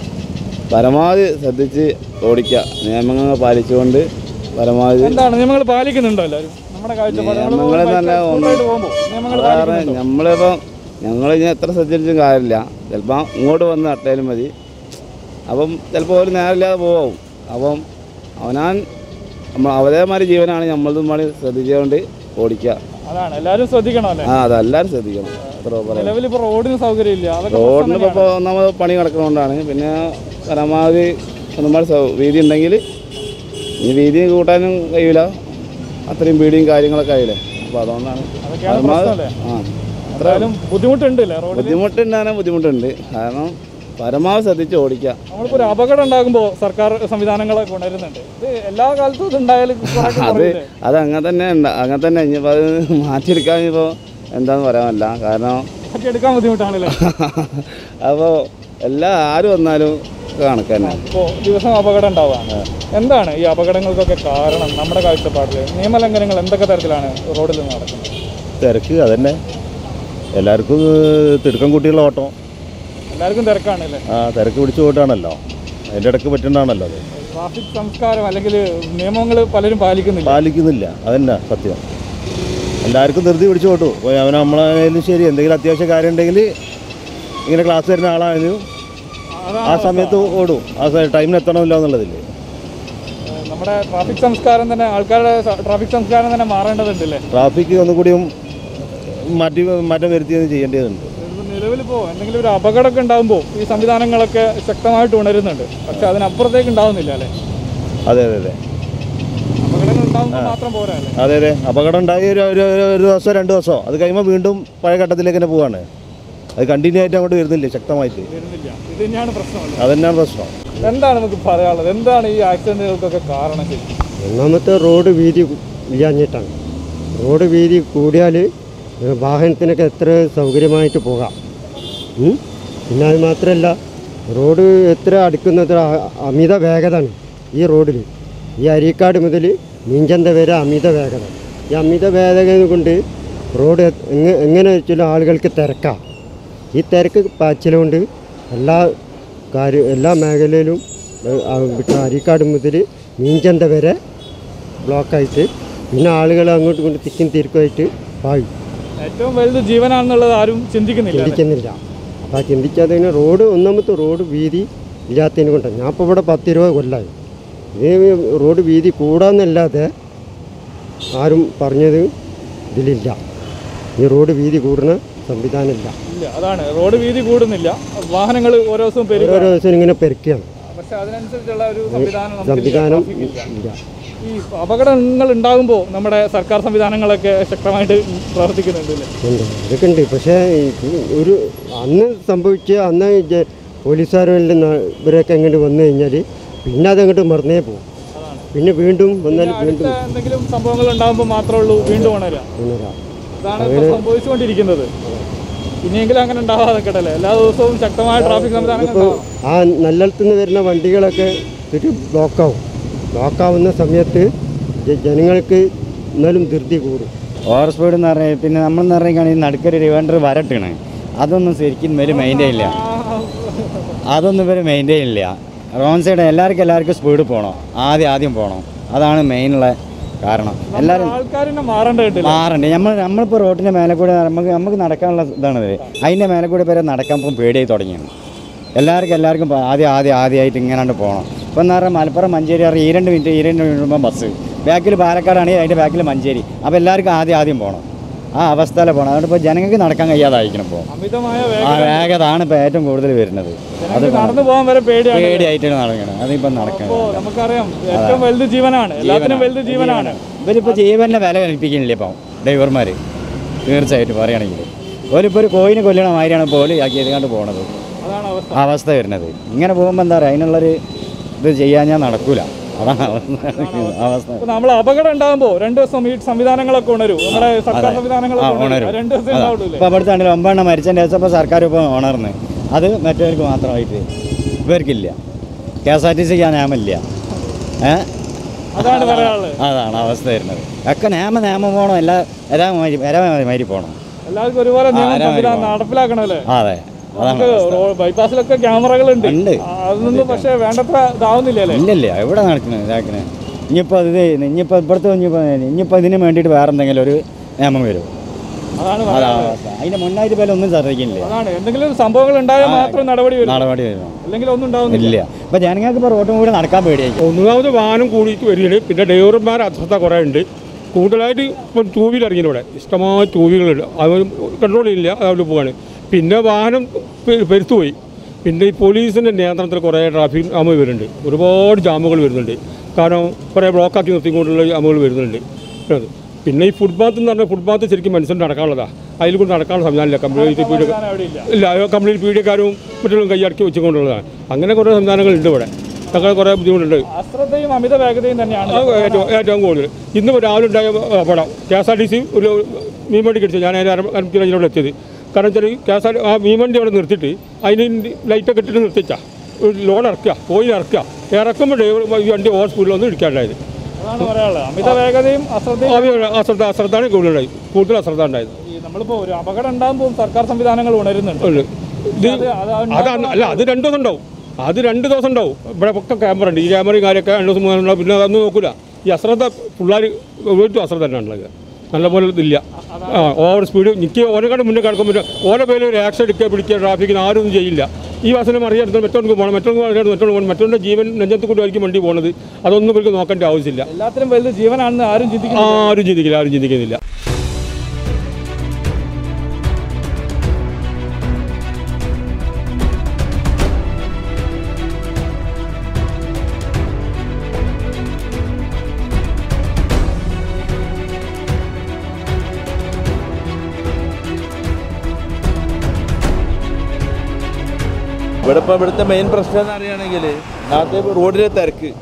പരമാവധി ശ്രദ്ധിച്ച് ഓടിക്കുക നിയമങ്ങൾ പാലിച്ചുകൊണ്ട് പരമാവധി എന്താണ് നിയമങ്ങൾ പാലിക്കുന്നുണ്ടോ എല്ലാവരും നമ്മുടെ കാഴ്ചപ്പാട് നമ്മള് നിയമങ്ങൾ bike തന്നെ ഒന്ന് സ്കൂട്ടറായിട്ട് പോകുമ്പോൾ നിയമങ്ങൾ കാരണം പാലിക്കുന്നുണ്ടോ നമ്മളിപ്പം ഞങ്ങൾ ഇനി എത്ര ശ്രദ്ധിച്ചിട്ടും കാര്യമില്ല ചിലപ്പോൾ ഇങ്ങോട്ട് വന്ന് നട്ടാലും മതി അപ്പം ചിലപ്പോൾ ഒരു നേരമില്ലാതെ പോവും അപ്പം അവനാൻ നമ്മൾ അവതേമാതിരി ജീവനാണ് നമ്മളതും വേണ്ടി ശ്രദ്ധിച്ചുകൊണ്ട് ഓടിക്കുക അതാണ് എല്ലാവരും ശ്രദ്ധിക്കണം അല്ലേ ആ അതെല്ലാവരും ശ്രദ്ധിക്കണം അത്ര പറയാം നിലവിൽ ഇപ്പോൾ റോഡിന് സൗകര്യം ഇല്ല അതൊക്കെ റോഡിന് ഇപ്പോൾ ഒന്നാമത് പണി കിടക്കുന്നതുകൊണ്ടാണ് പിന്നെ പരമാവധി ഒന്നുപാട് സൗ- വീതി ഉണ്ടെങ്കിൽ ഈ വീതി കൂട്ടാനും കഴിയില്ല അത്രയും വീടിയും കാര്യങ്ങളൊക്കെ ആയില്ലേ അപ്പോൾ അതുകൊണ്ടാണ് അതൊക്കെയാണ് പരമാവധി പ്രശ്നമല്ലേ ആ അത്ര എന്തായാലും ബുദ്ധിമുട്ടുണ്ട് അല്ലേ റോഡിൽ ബുദ്ധിമുട്ടുണ്ടാകാൻ ബുദ്ധിമുട്ടുണ്ട് കാരണം പരമാവധി ശ്രദ്ധിച്ച് ഓടിക്കുക നമ്മളിപ്പോൾ ഒരു അപകടം ഉണ്ടാകുമ്പോൾ സർക്കാർ സംവിധാനങ്ങളൊക്കെ ഉണരുന്നുണ്ട് ഇത് എല്ലാ കാലത്തും ഇത് ഉണ്ടായാലും കുറേയൊക്കെ അത് കുറയില്ലേ? അത് അങ്ങനെ തന്നെ ഉണ്ട് അങ്ങനെ തന്നെ ഇനിയിപ്പോൾ അത് മാറ്റിയെടുക്കാൻ ഇപ്പോൾ എന്താന്ന് പറയാനല്ല കാരണം മാറ്റിയെടുക്കാൻ ബുദ്ധിമുട്ടാണല്ലേ അപ്പോൾ എല്ലാ ആര് വന്നാലും കണക്ക് തന്നെ ഇപ്പോൾ ദിവസം അപകടം ഉണ്ടാവുകയാണ് എന്താണ് ഈ അപകടങ്ങൾക്കൊക്കെ കാരണം നമ്മുടെ കാഴ്ചപ്പാടിൽ നിയമലംഘനങ്ങൾ എന്തൊക്കെ തരത്തിലാണ് റോഡിൽ നിന്ന് നടക്കുന്നത് തിരക്ക് അതന്നെ എല്ലാവർക്കും തിടുക്കം കുട്ടികളുടെ ഓട്ടം എല്ലാവർക്കും തിരക്കാണ് അല്ലേ ആ തിരക്ക് പിടിച്ച് പോയിട്ടാണല്ലോ അതിൻ്റെ ഇടയ്ക്ക് പറ്റുന്നതാണല്ലോ അത് ട്രാഫിക് സംസ്കാരം അല്ലെങ്കിൽ നിയമങ്ങൾ പലരും പാലിക്കുന്നില്ല പാലിക്കുന്നില്ല അതന്നെ സത്യം എല്ലാവർക്കും ധൃതി പിടിച്ച് പോട്ടു അപ്പോൾ അവൻ നമ്മളായാലും ശരി എന്തെങ്കിലും അത്യാവശ്യ കാര്യം ഉണ്ടെങ്കിൽ ഇങ്ങനെ ക്ലാസ് വരുന്ന ആളായാലും അതാണ് ആ സമയത്ത് ഓടും ആ സ- ടൈമിന് എത്തണമല്ലോ എന്നുള്ളതിൽ ഏഹ് നമ്മുടെ ട്രാഫിക് സംസ്കാരം തന്നെ ആൾക്കാരുടെ സ- ട്രാഫിക് സംസ്കാരം തന്നെ മാറേണ്ടതുണ്ടല്ലേ ട്രാഫിക് ഒന്നും കൂടിയും മാറ്റി മാറ്റം വരുത്തിയത് ചെയ്യേണ്ടതുണ്ട് നിലവിലിപ്പോൾ എന്തെങ്കിലും ഒരു അപകടമൊക്കെ ഉണ്ടാകുമ്പോൾ ഈ സംവിധാനങ്ങളൊക്കെ ശക്തമായിട്ട് ഉണരുന്നുണ്ട് പക്ഷെ അതിനപ്പുറത്തേക്ക് ഉണ്ടാവുന്നില്ല അല്ലേ അതെ അതെ അതെ അപകടങ്ങൾ ഉണ്ടാകുമ്പോൾ മാത്രം പോരാ അല്ലേ അതെ അതെ അപകടം ഉണ്ടായി ഒരു ഒരു ഒരു- ഒരു ദിവസമോ രണ്ട് ദിവസമോ അത് കഴിയുമ്പോൾ വീണ്ടും പഴയ ഘട്ടത്തിലേക്ക് തന്നെ പോവാണ് അത് കണ്ടിന്യൂ ആയിട്ട് അങ്ങോട്ട് വരുന്നില്ല ശക്തമായിട്ട് വരുന്നില്ല ഇത് തന്നെയാണ് പ്രശ്നമല്ല അതന്നെയാണ് പ്രശ്നം എന്താണ് നമുക്ക് പറയാനുള്ളത് എന്താണ് ഈ ആക്സിഡന്റുകൾക്കൊക്കെ കാരണം ശരിക്കും ഒന്നാമത്തെ റോഡ് വീതി ഇല്ലാഞ്ഞിട്ടാണ് റോഡ് വീതി കൂടിയാൽ വാഹനത്തിനൊക്കെ എത്ര സൗകര്യമായിട്ട് പോകാം ഉം? പിന്നെ അത് മാത്രമല്ല റോഡ് എത്ര അടുക്കുന്നത് അ- അമിത വേഗതയാണ് ഈ റോഡിൽ ഈ അരീക്കാട് മുതൽ മീഞ്ചന്ത വരെ അമിത വേഗത ഈ അമിത വേഗത കൊണ്ട് റോഡ് എങ്ങ എങ്ങനെ വെച്ചാലും ആളുകൾക്ക് തിരക്കാം ഈ തിരക്ക് പാച്ചിലുകൊണ്ട് എല്ലാ കാര്യ എല്ലാ മേഖലയിലും ഏഹ്, ആ, വിട്ട അരീക്കാട് മുതൽ മീഞ്ചന്ത വരെ ബ്ലോക്കായിട്ട് പിന്നെ ആളുകൾ അങ്ങോട്ടും ഇങ്ങോട്ടും തിക്കും തിരുക്കുമായിട്ട് പായി ഏറ്റവും വലുത് ജീവനാണെന്നുള്ളത് ആരും ചിന്തിക്കുന്നില്ല അല്ലേ? ചിന്തിക്കുന്നില്ല അപ്പോൾ ആ ചിന്തിക്കാത്തതിന് റോഡ് ഒന്നാമത്തെ റോഡ് വീതി ഇല്ലാത്തതിന് കൊണ്ടാണ് ഞാൻ ഇപ്പോൾ ഇവിടെ പത്ത് ഇരുപത് കൊല്ലമായി ഇത് റോഡ് വീതി കൂടാന്നല്ലാതെ ആരും പറഞ്ഞത് ഇതിലില്ല ഈ റോഡ് വീതി കൂടുന്ന സംവിധാനമില്ല ഇല്ല അതാണ് റോഡ് വീതി കൂടുന്നില്ല വാഹനങ്ങൾ ഓരോ ദിവസവും ഓരോ പെരുകുക ദിവസം ഇങ്ങനെ പെരുക്കുകയാണ് പക്ഷെ അതിനനുസരിച്ചുള്ള ഒരു സംവിധാനം നമുക്കില്ല. സംവിധാനം traffic ഇല്ല. ഇല്ല ഈ അപകടങ്ങൾ ഉണ്ടാകുമ്പോൾ നമ്മുടെ സർക്കാർ സംവിധാനങ്ങളൊക്കെ ശക്തമായിട്ട് പ്രവർത്തിക്കുന്നുണ്ട് അല്ലേ ഉണ്ട് ഇതൊക്കെ ഉണ്ട് പക്ഷേ ഇത് ഒരു അന്ന് സംഭവിച്ച അന്ന് ജ- പോലീസുകാരും എല്ലാം ന- ഇവരൊക്കെ അങ്ങോട്ട് വന്നു കഴിഞ്ഞാൽ പിന്നെ അതങ്ങോട്ട് മറന്നേ പോകും പിന്നെ വീണ്ടും വന്നാൽ വീണ്ടും അടുത്ത എന്തെങ്കിലും സംഭവങ്ങൾ ഉണ്ടാകുമ്പോൾ മാത്രമേ ഉള്ളൂ വീണ്ടും ഉണരുക ഉണരാം ഇതാണ് ഇപ്പോൾ സംഭവിച്ചുകൊണ്ടിരിക്കുന്നത് ഇനിയെങ്കിലും അങ്ങനെ ഉണ്ടാവാതെ നിൽക്കട്ടല്ലേ എല്ലാ ദിവസവും ശക്തമായ ട്രാഫിക് സംവിധാനങ്ങൾ ഇപ്പോൾ ഉണ്ടാവണം. ആ നല്ലടത്തു നിന്ന് വരുന്ന വണ്ടികളൊക്കെ ഒരു ബ്ലോക്കാവും ബ്ലോക്കാവുന്ന സമയത്ത് ജ- ജനങ്ങൾക്ക് എന്നാലും ധൃതി കൂടും ഓവർ സ്പീഡ് എന്ന് പറഞ്ഞാൽ പിന്നെ നമ്മളെന്ന് പറയുകയാണെങ്കിൽ നടുക്കൊരു റിവൈൻഡർ വരട്ടാണ് അതൊന്നും ശരിക്കും ഇവർ മെയിൻറ്റെയിൻ ഇല്ല അതൊന്നും ഇവർ മെയിൻറ്റെയിൻ ഇല്ല റോങ് സൈഡ് എല്ലാവർക്കും എല്ലാവർക്കും സ്പീഡ് പോകണം ആദ്യം ആദ്യം പോകണം അതാണ് മെയിനുള്ള കാരണം എല്ലാവരും ആൾക്കാരിനെ മാറേണ്ടതില്ല മാറണ്ടേ നമ്മൾ നമ്മളിപ്പോൾ റോഡിൻ്റെ മേലെ കൂടെ നമുക്ക് നമുക്ക് നടക്കാനുള്ള ഇതാണത് അതിൻ്റെ മേലെ കൂടെ പേരെ നടക്കാൻ ഇപ്പം പേടിയായി തുടങ്ങിയാണ് എല്ലാവർക്കും എല്ലാവർക്കും ഇപ്പം ആദ്യം ആദ്യം ആദ്യമായിട്ട് ഇങ്ങനെയാണ് പോകണം ഇപ്പം എന്ന് പറഞ്ഞാൽ മലപ്പുറം മഞ്ചേരി അറിയാം ഈ രണ്ട് മിനിറ്റ് ഈ രണ്ട് മിനിറ്റ് മുമ്പ് ബസ് ബാക്കിൽ പാലക്കാടാണെങ്കിൽ അതിൻ്റെ ബാക്കിൽ മഞ്ചേരി അപ്പോൾ എല്ലാവർക്കും ആദ്യം ആദ്യം പോകണം ആ അവസ്ഥയിൽ പോകണം അതുകൊണ്ട് ഇപ്പോൾ ജനങ്ങൾക്ക് നടക്കാൻ കഴിയാതായിരിക്കണം ഇപ്പോൾ അമിതമായ ആ വേഗത വേഗത ആണ് ഇപ്പോൾ ഏറ്റവും കൂടുതൽ വരുന്നത് അത് ജനങ്ങൾക്ക് നടന്നു പോകാൻ വരെ പേടിയാണ് പേടിയായിട്ടാണ് നടക്കണം അതിപ്പം നടക്കണം അപ്പോൾ നമുക്കറിയാം ഏറ്റവും വലുത് ജീവനാണ് എല്ലാത്തിനും വലുത് ജീവനാണ് ഇവരിപ്പോൾ ജീവൻ്റെ വില കൽപ്പിക്കുന്നില്ല ഇപ്പം ഡ്രൈവർമാർ തീർച്ചയായിട്ടും പറയുകയാണെങ്കിൽ ഓലിപ്പോൾ ഒരു കോയിന് കൊല്ലണ മാതിരിയാണ് പോലും ആക്കിയത് കണ്ട് പോണത് അതാണ് അവസ്ഥ അവസ്ഥ വരുന്നത് ഇങ്ങനെ പോകുമ്പോൾ എന്താ പറയുക അതിനുള്ളൊരു ഇത് ചെയ്യാൻ ഞാൻ നടക്കൂല അതാണ് അവസ്ഥ അവസ്ഥ ഇപ്പൊ നമ്മൾ അപകടം ഉണ്ടാകുമ്പോൾ രണ്ട് ദിവസം ഈ സംവിധാനങ്ങളൊക്കെ ഉണരും നമ്മുടെ സർക്കാർ അതെ. സംവിധാനങ്ങളൊക്കെ ആ, ഉണരും ഉണരും. ആ രണ്ട് ദിവസം അതാ. ഉണ്ടാവുള്ളൂ അല്ലേ ഇപ്പൊ അവിടുത്തെ ആണെങ്കിൽ ഒമ്പതെണ്ണം മരിച്ചതിൻ്റെ ശേഷം ഇപ്പോൾ സർക്കാർ ഇപ്പോൾ ഉണർന്ന് അത് മറ്റവർക്ക് മാത്രമായിട്ട് ഇവർക്കില്ല കെ എസ് ആർ ടി സിക്ക് ആ നിയമമില്ല ഏ അതാണ് പറയാനുള്ളത് അതാണ് അവസ്ഥ വരുന്നത് ഒക്കെ നിയമ നിയമം പോകണം എല്ലാ എല്ലാ മാതിരി എല്ലാ മാതിരി പോകണം എല്ലാവർക്കും ഒരുപോലെ നിയമം ആരാ സംവിധാനം വരുവാ? നടപ്പിലാക്കണല്ലേ അതെ അതാണ് നമുക്ക് റോ- ബൈപ്പാസിലൊക്കെ ക്യാമറകളുണ്ട് ഉണ്ട്. ആ, അതൊന്നും പക്ഷെ വേണ്ടത്ര ഇതാവുന്നില്ല അല്ലേ ഇല്ലല്ല എവിടെ നടക്കുന്നത് ഇതാക്കണേ ഇനിയിപ്പോൾ ഇത് ഇനിയിപ്പോൾ ഇവിടുത്തെ ഇനിയിപ്പോൾ ഇനിയിപ്പോൾ ഇതിന് വേണ്ടിയിട്ട് വേറെ എന്തെങ്കിലും ഒരു നിയമം വരും അതാണ് അതാ പറയാനുള്ളത്. അവസ്ഥ അതിൻ്റെ മുന്നായിട്ട് പോലെ ഒന്നും ശ്രദ്ധിക്കുന്നില്ല അതാണ് എന്തെങ്കിലും ഒരു സംഭവങ്ങൾ ഉണ്ടായാൽ മാത്രം നടപടി വരും നടപടി വരും അല്ലെങ്കിൽ ഒന്നും ഉണ്ടാവുന്നില്ല ഇല്ല ഇപ്പം ജനങ്ങൾക്ക് ഇപ്പോൾ റോട്ടും കൂടി നടക്കാൻ പേടിയായിരിക്കും ഒന്നാമത് വാഹനം കൂടിയിട്ട് വരികയാണ് പിന്നെ ഡ്രൈവർമാർ അശ്രദ്ധ കുറേ ഉണ്ട് കൂടുതലായിട്ട് ഇപ്പം ടൂ വീലർ ഇറങ്ങിയത് ഇവിടെ ഇഷ്ടമായ ടൂ വീലറുണ്ട് അത് കൺട്രോൾ ചെയ്യില്ല അതുകൊണ്ട് പോവാണ് പിന്നെ വാഹനം പെ- പെരുത്തു പോയി പിന്നെ ഈ പോലീസിൻ്റെ നിയന്ത്രണത്തിൽ കുറേ ട്രാഫിക് ജാമുകൾ വരുന്നുണ്ട് ഒരുപാട് ജാമുകൾ വരുന്നുണ്ട് കാരണം കുറേ ബ്ലോക്കാക്കി നിർത്തിക്കൊണ്ടുള്ള ജാമുകൾ വരുന്നുണ്ട് അത്. പിന്നെ ഈ ഫുട്പാത്ത് എന്ന് പറഞ്ഞാൽ ഫുട്പാത്ത് ശരിക്കും മനുഷ്യൻ നടക്കാനുള്ളതാണ് അതിൽ കൂടി നടക്കാനുള്ള സംവിധാനമില്ല കംപ്ലീറ്റ് പീഡിയ അവിടെ ഇല്ല ഇല്ല കംപ്ലീറ്റ് പീഡിയക്കാരും മറ്റുള്ള കൈയടക്കി വെച്ചുകൊണ്ടുള്ളതാണ് അങ്ങനെ കുറേ സംവിധാനങ്ങളുണ്ട് ഇവിടെ അങ്ങനെ കുറേ ബുദ്ധിമുട്ടുണ്ട് അശ്രദ്ധയും അമിത വേഗതയും തന്നെയാണ് അത് ഏറ്റവും ഏറ്റവും കൂടുതൽ ഇന്ന് രാവിലെ ഉണ്ടായ അപകടം K S R T C ഒരു മീൻ വണ്ടി കിടിച്ചു ഞാൻ അതിന് അര കിലോമീറ്റർ എത്തിയത് കാരണം വെച്ചാൽ കെ എസ് ആർ ആ മീൻ വണ്ടി അവിടെ നിർത്തിയിട്ട് അതിന് ലൈറ്റൊക്കെ ഇട്ടിട്ട് നിർത്തിച്ചാ ഒരു ലോഡ് ഇറക്കുക കോയിൽ ഇറക്കുക ഇറക്കുമ്പോൾ ഡ്രൈവർ ഈ വണ്ടി ഓവർ സ്പീഡിൽ ഒന്നും ഇടിക്കാണ്ടായത് അതാണ് പറയാനുള്ളത് അമിത വേഗതയും അശ്രദ്ധയും അത് അശ്രദ്ധ അശ്രദ്ധയാണ് കൂടുതലുണ്ടായി കൂടുതൽ അശ്രദ്ധ ഉണ്ടായത് ഈ നമ്മളിപ്പോ ഒരു അപകടം ഉണ്ടാകുമ്പോൾ സർക്കാർ സംവിധാനങ്ങൾ ഉണരുന്നുണ്ട് ഉണ്ട്. ഇത് അത് അത് അത് അല്ല അത് രണ്ട് ദിവസം ഉണ്ടാവും അത് രണ്ട് ദിവസം ഉണ്ടാവും ഇവിടെ ഒക്കെ ക്യാമറ ഉണ്ട് ഈ ക്യാമറയും കാര്യമൊക്കെ രണ്ട് ദിവസം മൂന്ന് ഉണ്ടാവും പിന്നെ അതൊന്നും നോക്കില്ല ഈ അശ്രദ്ധ പിള്ളേർ ഒരു അശ്രദ്ധ തന്നെ ഉള്ളത് നല്ലപോലെ ഇതില്ല ആ ഓവർ സ്പീഡ് നിൽക്കുക ഓനെക്കാട് മുന്നേ കിടക്കുമ്പോൾ ഓരോ പേര് ഒരു ആക്ഷൻ എടുക്കുക പിടിക്കുക ട്രാഫിക്കിന് ആരും ഒന്നും ചെയ്യില്ല ഈ വാസനം അറിയാൻ മറ്റൊന്ന് പോകണം മറ്റൊന്ന് അറിയാൻ മറ്റൊന്ന് പോകണം മറ്റൊന്ന് ജീവൻ നെഞ്ചത്ത് കൂടി ആയിരിക്കും വണ്ടി പോകുന്നത് അതൊന്നും ഇവർക്ക് നോക്കേണ്ട ആവശ്യമില്ല എല്ലാത്തിനും വലുത് ജീവനാണെന്ന് ആരും ചിന്തിക്കുന്നു ആരും ചിന്തിക്കില്ല ആരും ചിന്തിക്കുന്നില്ല ഇവിടെ ഇപ്പോൾ ഇവിടുത്തെ മെയിൻ പ്രശ്നം എന്ന് അറിയുകയാണെങ്കിൽ ആദ്യം റോഡിലെ തിരക്ക്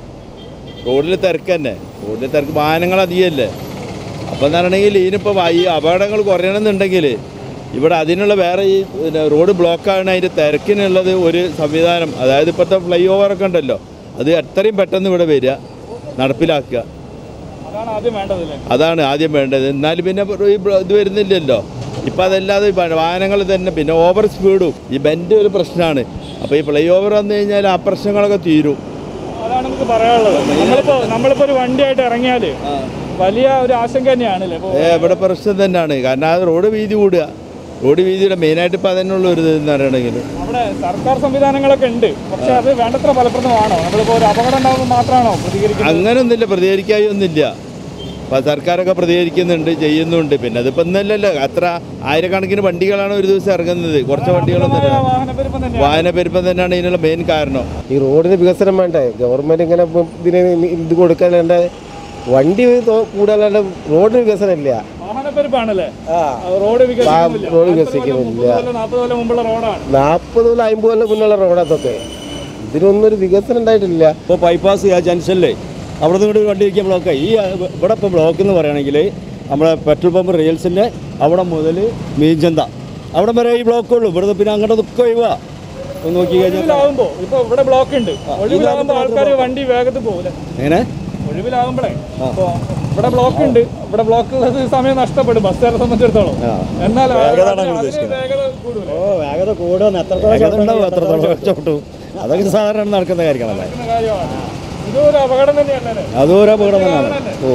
റോഡിലെ തിരക്ക് തന്നെ റോഡിലെ തിരക്ക് വാഹനങ്ങൾ അധികമല്ലേ അപ്പം എന്ന് പറയണമെങ്കിൽ ഇതിനിപ്പോൾ ഈ അപകടങ്ങൾ കുറയണമെന്നുണ്ടെങ്കിൽ ഇവിടെ അതിനുള്ള വേറെ ഈ പിന്നെ റോഡ് ബ്ലോക്കാണ് അതിൻ്റെ തിരക്കിനുള്ളത് ഒരു സംവിധാനം അതായത് ഇപ്പോഴത്തെ ഫ്ലൈ ഓവറൊക്കെ ഉണ്ടല്ലോ അത് എത്രയും പെട്ടെന്ന് ഇവിടെ വരിക നടപ്പിലാക്കുക അതാണ് ആദ്യം വേണ്ടതല്ലേ അതാണ് ആദ്യം വേണ്ടത് എന്നാലും പിന്നെ ഈ ബ്ര- ഇത് വരുന്നില്ലല്ലോ ഇപ്പം അതല്ലാതെ ഈ വാഹനങ്ങൾ തന്നെ പിന്നെ ഓവർ സ്പീഡും ഈ ബെൻഡ് ഒരു പ്രശ്നമാണ് അപ്പോൾ ഈ ഫ്ലൈ ഓവർ വന്നു കഴിഞ്ഞാൽ ആ പ്രശ്നങ്ങളൊക്കെ തീരും അതാണ് നമുക്ക് പറയാനുള്ളത് നമ്മളിപ്പോ നമ്മളിപ്പോ ഒരു വണ്ടിയായിട്ട് ഇറങ്ങിയാല് വലിയ ഒരു ആശങ്ക തന്നെയാണല്ലേ ഇപ്പൊ ഏ, ഇവിടെ പ്രശ്നം തന്നെയാണ് കാരണം ആ റോഡ് വീതി കൂടുക റോഡ് വീതിയുടെ മെയിനായിട്ട് ഇപ്പം അതിനുള്ള ഒരു ഇത് എന്ന് പറയണമെങ്കിൽ അവിടെ സർക്കാർ സംവിധാനങ്ങളൊക്കെ ഉണ്ട് പക്ഷെ അത് വേണ്ടത്ര ഫലപ്രദമാണോ നമ്മളിപ്പോ ഒരു അപകടം ഉണ്ടാകുമ്പോൾ മാത്രമാണോ പ്രതികരിക്കുന്നത് അങ്ങനൊന്നുമില്ല പ്രതികരിക്കായി ഒന്നുമില്ല അപ്പം സർക്കാരൊക്കെ പ്രതികരിക്കുന്നുണ്ട് ചെയ്യുന്നുണ്ട് പിന്നെ അതിപ്പോൾ ഇന്നല്ലല്ലോ അത്ര ആയിരക്കണക്കിന് വണ്ടികളാണ് ഒരു ദിവസം ഇറങ്ങുന്നത് കുറച്ച് വണ്ടികളൊന്നും ഇല്ല. വാഹനപ്പെരുപ്പം തന്നെയാണ് വാഹനപ്പെരുപ്പം തന്നെയാണ് ഇതിനുള്ള മെയിൻ കാരണം ഈ റോഡിന് വികസനം വേണ്ടേ ഗവൺമെൻറ് ഇങ്ങനെ ഇപ്പം ഇതിന് ഇത് കൊടുക്കാനുണ്ട് വണ്ടി തോ- കൂടാതെ റോഡിന് വികസനം ഇല്ല വാഹനപ്പെരുപ്പാണല്ലേ ആ റോഡ് വികസിക്കുന്നില്ല റോഡ് നാൽപ്പത് വികസിക്കുന്നില്ല. കൊല്ലം, നാൽപ്പത് കൊല്ലം മുമ്പുള്ള റോഡാണ് നാൽപ്പത് കൊല്ലം അമ്പത് കൊല്ലം മുന്നുള്ള റോഡാതൊക്കെ ഇതിനൊന്നും ഒരു വികസനം ഉണ്ടായിട്ടില്ല ഇപ്പോൾ ബൈപ്പാസ് ആ ജംഗ്ഷനിലെ അവിടെ നിന്ന് ഇങ്ങോട്ട് വണ്ടി ഇരിക്കാൻ ബ്ലോക്കായി ഈ അഹ്, ഇവിടെ ഇപ്പോൾ ബ്ലോക്ക് എന്ന് പറയുകയാണെങ്കിൽ നമ്മുടെ പെട്രോൾ പമ്പ് റെയിൽസിൻ്റെ അവിടെ മുതൽ മീൻചന്ത അവിടെ വരെ ഈ ബ്ലോക്ക് ഉള്ളൂ ഇവിടുന്ന് പിന്നെ അങ്ങോട്ടൊക്കെ ഒഴിവാ ഒന്ന് നോക്കി കഴിഞ്ഞാൽ ഒഴിവിലാകുമ്പോ ഇപ്പൊ ഇവിടെ ബ്ലോക്ക് ഉണ്ട് ഒഴിവിലാകുമ്പോ ആൾക്കാർ വണ്ടി വേഗത്തിൽ പോകില്ല എങ്ങനെ ഒഴിവിലാകുമ്പോഴേ ഇപ്പൊ ഇവിടെ ബ്ലോക്ക് ഉണ്ട് ഇവിടെ ബ്ലോക്ക് ഉള്ളത് സമയം നഷ്ടപ്പെടും ബസ്സുകാരെ സംബന്ധിച്ചിടത്തോളം എന്നാൽ വേഗതയാണ് അതിന് ഉദ്ദേശിക്കുന്നത്. വേഗത കൂടുതലേ ഓ വേഗത കൂടുമെന്ന് എത്രത്തോളം വേഗത ഉണ്ടാവും ചവിട്ടണം, എത്രത്തോളം ചവിട്ടു അതൊക്കെ സാധാരണ നടക്കുന്ന കാര്യങ്ങളല്ലേ നടക്കുന്ന കാര്യമാണ് ഇതൊരു അപകടം തന്നെയല്ലേ അതും ഒരു അപകടം തന്നെയാണ് ഓ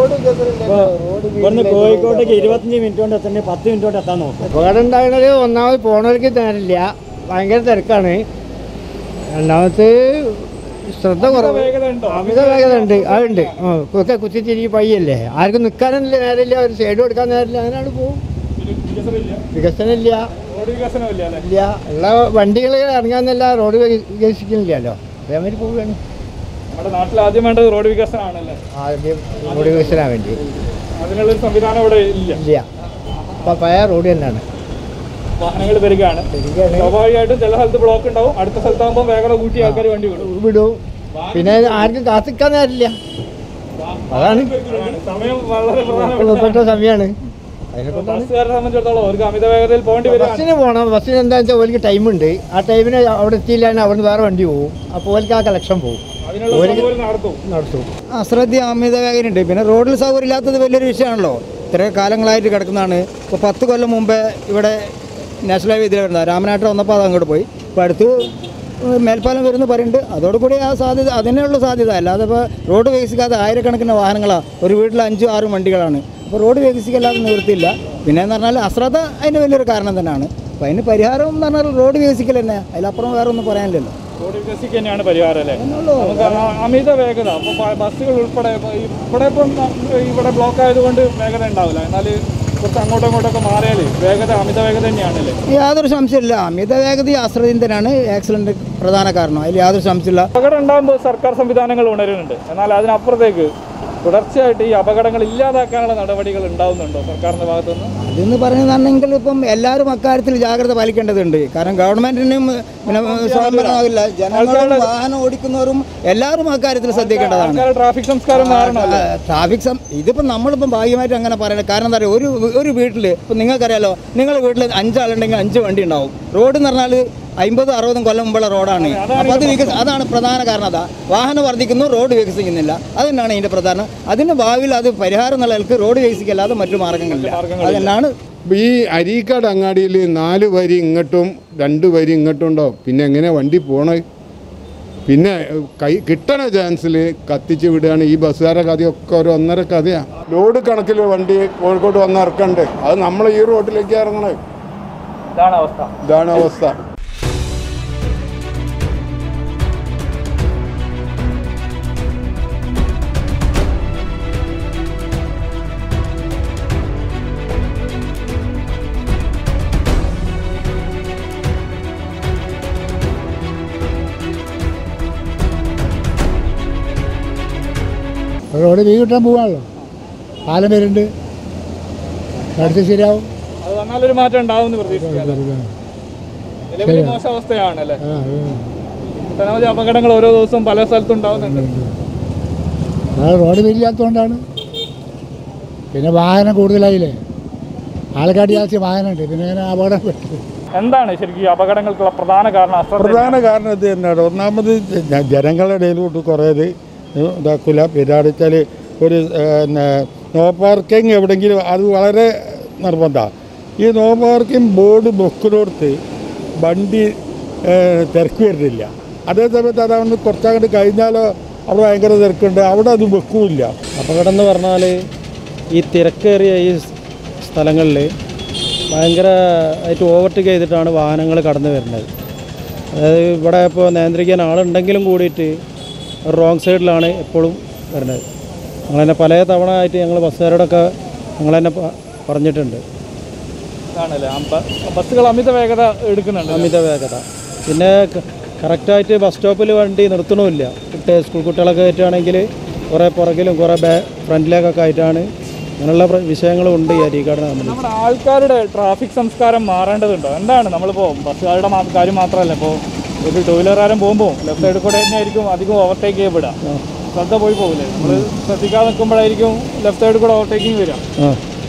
ഇവിടുന്ന് കോഴിക്കോട്ടേക്ക് ഇരുപത്തഞ്ച് മിനിറ്റ് കൊണ്ട് എത്തണ്ടേ പത്ത് മിനിറ്റ് കൊണ്ട് എത്താൻ നോക്കും അപകടം ഉണ്ടാകുന്നത് ഒന്നാമത് പോണവർക്ക് നേരില്ല ഭയങ്കര തിരക്കാണ് രണ്ടാമത്തെ ശ്രദ്ധ കുറവ് വേഗത ഉണ്ടോ അമിത വേഗത ഉണ്ട് അതുണ്ട് ആ, ഒക്കെ കുത്തിത്തിരികി പയ്യല്ലേ ആർക്കും നിൽക്കാനല്ല നേരമില്ല ഒരു സൈഡ് കൊടുക്കാൻ നേരമില്ല അങ്ങനെയാണ് പോകും വികസനമില്ല വികസനമില്ല റോഡ് വികസനമില്ല അല്ലേ ഇല്ല ഉള്ള വണ്ടികൾ ഇറങ്ങാന്നല്ല റോഡ് വിക- വികസിക്കുന്നില്ലല്ലോ അതേമാതിരി പോവുകയാണ് നമ്മുടെ നാട്ടിൽ ആദ്യം വേണ്ടത് റോഡ് വികസനമാണല്ലേ ആദ്യം റോഡ് വികസനമാണ് വേണ്ടി അതിനുള്ളൊരു സംവിധാനം ഇവിടെ ഇല്ല ഇല്ല അപ്പം പഴയ റോഡ് തന്നെയാണ് വാഹനങ്ങൾ വരികയാണ് സ്വാഭാവികമായിട്ടും ചില സ്ഥലത്ത് ബ്ലോക്ക് ഉണ്ടാവും അടുത്ത സ്ഥലത്താകുമ്പോൾ വേഗത കൂട്ടി ആൾക്കാർ വണ്ടി വിടും വിടും പിന്നെ ആർക്കും കാത്തിക്കാൻ നേരമില്ല അതാണ് സമയം വളരെ പ്രധാനപ്പെട്ട പ്രധാനപ്പെട്ട സമയമാണ് അതിനെ കൊണ്ടാണ് ബസ്സുകാരെ സംബന്ധിച്ചിടത്തോളം അവർക്ക് അമിത വേഗതയിൽ പോകേണ്ടി വരികയാണ് ബസ്സിന് പോകണം ബസ്സിന് എന്താ വെച്ചാൽ ഓർക്ക് ടൈമുണ്ട് ആ ടൈമിന് അവിടെ എത്തിയില്ല അവിടെ നിന്ന് വേറെ വണ്ടി പോകും അപ്പോൾ ഓർക്ക് ആ കളക്ഷൻ പോകും അതിനുള്ള ശ്രമം ഒരു നടത്തും നടത്തും അശ്രദ്ധ അമിത വേഗനുണ്ട് പിന്നെ റോഡിൽ സൗകര്യം ഇല്ലാത്തത് വലിയൊരു വിഷയമാണല്ലോ ഇത്ര കാലങ്ങളായിട്ട് കിടക്കുന്നതാണ് ഇപ്പോൾ പത്ത് കൊല്ലം മുമ്പേ ഇവിടെ നാഷണൽ ഹൈവേ ഇതിൽ വരുന്നത് രാമനാട്ടം വന്നപ്പോൾ അത് അങ്ങോട്ട് പോയി ഇപ്പോൾ അടുത്ത് മേൽപ്പാലം വരുന്നു പറയുന്നുണ്ട് അതോടുകൂടി ആ സാധ്യത അതിനുള്ള സാധ്യത അല്ലാതെ ഇപ്പോൾ റോഡ് വികസിക്കാതെ ആയിരക്കണക്കിന് വാഹനങ്ങളാണ് ഒരു വീട്ടിൽ അഞ്ചും ആറും വണ്ടികളാണ് അപ്പോൾ റോഡ് വികസിക്കല്ലാതെ നിവൃത്തിയില്ല പിന്നെ എന്ന് പറഞ്ഞാൽ അശ്രദ്ധ അതിന് വലിയൊരു കാരണം തന്നെയാണ് അപ്പോൾ അതിന് പരിഹാരം എന്ന് പറഞ്ഞാൽ റോഡ് വികസിക്കൽ തന്നെ അതിലപ്പുറം വേറെ ഒന്നും പറയാനില്ലല്ലോ റോഡ് വികസിക്ക് തന്നെയാണ് പരിഹാരം അല്ലേ നമുക്ക് ആ അമിത വേഗത അപ്പോൾ ബസ്സുകൾ ഉൾപ്പെടെ ഇപ്പൊ ഈ- ഇവിടെ ഇപ്പം ഇവിടെ ബ്ലോക്ക് ആയതുകൊണ്ട് വേഗത ഉണ്ടാവില്ല എന്നാൽ കുറച്ച് അങ്ങോട്ടും ഇങ്ങോട്ടൊക്കെ മാറിയാൽ വേഗത അമിത വേഗത തന്നെയാണല്ലേ യാതൊരു സംശയമില്ല അമിത വേഗതയും അശ്രദ്ധയും തന്നെയാണ് ആക്സിഡന്റ് പ്രധാന കാരണം അതിൽ യാതൊരു സംശയമില്ല അപകടം ഉണ്ടാകുമ്പോൾ സർക്കാർ സംവിധാനങ്ങൾ ഉണരുന്നുണ്ട് എന്നാൽ അതിനപ്പുറത്തേക്ക് തുടർച്ചയായിട്ട് ഈ അപകടങ്ങൾ ഇല്ലാതാക്കാനുള്ള നടപടികൾ ഉണ്ടാവുന്നുണ്ടോ സർക്കാരിന്റെ ഭാഗത്തുനിന്ന് അതെന്ന് പറയുന്നതാണെങ്കിൽ ഇപ്പം എല്ലാവരും അക്കാര്യത്തിൽ ജാഗ്രത പാലിക്കേണ്ടതുണ്ട് കാരണം ഗവൺമെന്റിനും പിന്നെ സ്വയംഭരണമാകില്ല ജനങ്ങളും വാഹനം ഓടിക്കുന്നവരും എല്ലാവരും അക്കാര്യത്തിൽ ശ്രദ്ധിക്കേണ്ടതാണ് ആൾക്കാരുടെ ട്രാഫിക് സംസ്കാരം മാറണമല്ലോ ട്രാഫിക് സം ഇതിപ്പോൾ നമ്മളിപ്പം ഭാഗ്യമായിട്ട് അങ്ങനെ പറയണം കാരണം എന്താ പറയുക ഒരു ഒരു വീട്ടിൽ ഇപ്പം നിങ്ങൾക്കറിയാലോ നിങ്ങളുടെ വീട്ടിൽ അഞ്ചാളുണ്ടെങ്കിൽ അഞ്ച് വണ്ടി ഉണ്ടാവും റോഡ് എന്ന് പറഞ്ഞാൽ അമ്പത് അറുപതും കൊല്ലം മുമ്പുള്ള റോഡാണ് അപ്പോൾ അത് വികസ അതാണ് പ്രധാന കാരണം അതാ വാഹനം വർദ്ധിക്കുന്നു റോഡ് വികസിക്കുന്നില്ല അത് തന്നെയാണ് ഇതിൻ്റെ പ്രധാനം അതിന് ഭാവിയിൽ അത് പരിഹാരം എന്നുള്ള നിലക്ക് റോഡ് വികസിക്കല്ലാതെ മറ്റു മാർഗ്ഗങ്ങളില്ല അത് തന്നെയാണ് ഈ അരീക്കാട് അങ്ങാടിയിൽ നാല് വരി ഇങ്ങോട്ടും രണ്ട് വരി ഇങ്ങോട്ടും ഉണ്ടാവും പിന്നെ എങ്ങനെ വണ്ടി പോണത് പിന്നെ കൈ കിട്ടണ ചാൻസിൽ കത്തിച്ച് വിടുകയാണ് ഈ ബസ്സുകാരുടെ കഥയൊക്കെ ഒരു ഒന്നര കഥയാണ് ലോഡ് കണക്കിൽ വണ്ടി കോഴിക്കോട് വന്ന് ഇറക്കണ്ട് അത് നമ്മൾ ഈ റോഡിലേക്ക് ഇറങ്ങണത് ഇതാണ് അവസ്ഥ ഇതാണ് അവസ്ഥ റോഡ് വീ കിട്ടാൻ പോവാണല്ലോ പാലം വരുന്നുണ്ട് അടുത്ത് ശരിയാവും അത് വന്നാലൊരു മാറ്റം ഉണ്ടാവും എന്ന് പ്രതീക്ഷിക്കാം നിലവിൽ മോശം അവസ്ഥയാണല്ലേ ആ, ഒട്ടനവധി അപകടങ്ങൾ ഓരോ ദിവസവും പല സ്ഥലത്തും ഉണ്ടാവുന്നുണ്ട് ആ റോഡ് വീലില്ലാത്തതുകൊണ്ടാണ് പിന്നെ വാഹനം കൂടുതലായില്ലേ ആൾക്കാട് ജാസ്തി വാഹനമുണ്ട് പിന്നെ ഇങ്ങനെ അപകടം പറ്റും എന്താണ് ശരിക്കും ഈ അപകടങ്ങൾക്കുള്ള പ്രധാന കാരണം അശ്രദ്ധ പ്രധാന കാരണം ഇത് തന്നെയാണ് ഒന്നാമത് ജ- ജനങ്ങളുടെ ഇടയിലോട്ട് കുറേ ഇത് ഇതാക്കില്ല പിന്നെ വെച്ചാൽ ഒരു പിന്നെ നോ പാർക്കിംഗ് എവിടെയെങ്കിലും അത് വളരെ നിർബന്ധമാണ് ഈ നോ പാർക്കിംഗ് ബോർഡ് വെക്കുന്നിടത്ത് വണ്ടി ഏഹ്, തിരക്ക് വരുന്നില്ല അതേ സമയത്ത് അതാവുന്ന കുറച്ചങ്ങോട്ട് കഴിഞ്ഞാലോ അവിടെ ഭയങ്കര തിരക്കുണ്ട് അവിടെ അത് വെക്കൂല്ല അപകടം എന്ന് പറഞ്ഞാൽ ഈ തിരക്കേറിയ ഈ സ്ഥലങ്ങളിൽ ഭയങ്കര ആയിട്ട് ഓവർടേക്ക് ചെയ്തിട്ടാണ് വാഹനങ്ങൾ കടന്നു വരുന്നത് അതായത് ഇവിടെ ഇപ്പോൾ നിയന്ത്രിക്കാൻ ആളുണ്ടെങ്കിലും കൂടിയിട്ട് റോങ് സൈഡിലാണ് എപ്പോഴും വരുന്നത് ഞങ്ങളെന്നെ പല തവണ ആയിട്ട് ഞങ്ങൾ ബസ്സുകാരോടൊക്കെ ഞങ്ങളെന്നെ പ- പറഞ്ഞിട്ടുണ്ട് ആണല്ലേ അമ്പ- ബസ്സുകൾ അമിത വേഗത എടുക്കുന്നുണ്ട് അമിത വേഗത പിന്നെ ക- കറക്റ്റായിട്ട് ബസ് സ്റ്റോപ്പിൽ വണ്ടി നിർത്തണമില്ല കുട്ടി സ്കൂൾ കുട്ടികളൊക്കെ ആയിട്ടാണെങ്കിൽ കുറേ പുറകിലും കുറേ ബാ ഫ്രണ്ടിലേക്കൊക്കെ ആയിട്ടാണ് അങ്ങനെയുള്ള പ്ര- വിഷയങ്ങളും ഉണ്ട് ഈ അരീക്കാട് നമ്മൾ നമ്മുടെ ആൾക്കാരുടെ ട്രാഫിക് സംസ്കാരം മാറേണ്ടതുണ്ടോ എന്താണ് നമ്മളിപ്പോൾ ബസ്സുകാരുടെ മാ- കാര്യം മാത്രമല്ല ഇപ്പോൾ ഒരു ടൂ വീലറുകാരൻ പോകുമ്പോൾ ലെഫ്റ്റ് സൈഡിൽ കൂടെ തന്നെ ആയിരിക്കും അധികം ഓവർടേക്ക് ചെയ്യപ്പെടുക ശ്രദ്ധ പോയി പോകില്ലേ നമ്മൾ ശ്രദ്ധിക്കാതെ നിൽക്കുമ്പോഴായിരിക്കും ലെഫ്റ്റ് സൈഡിൽ കൂടെ ഓവർടേക്കിങ് വരിക ആ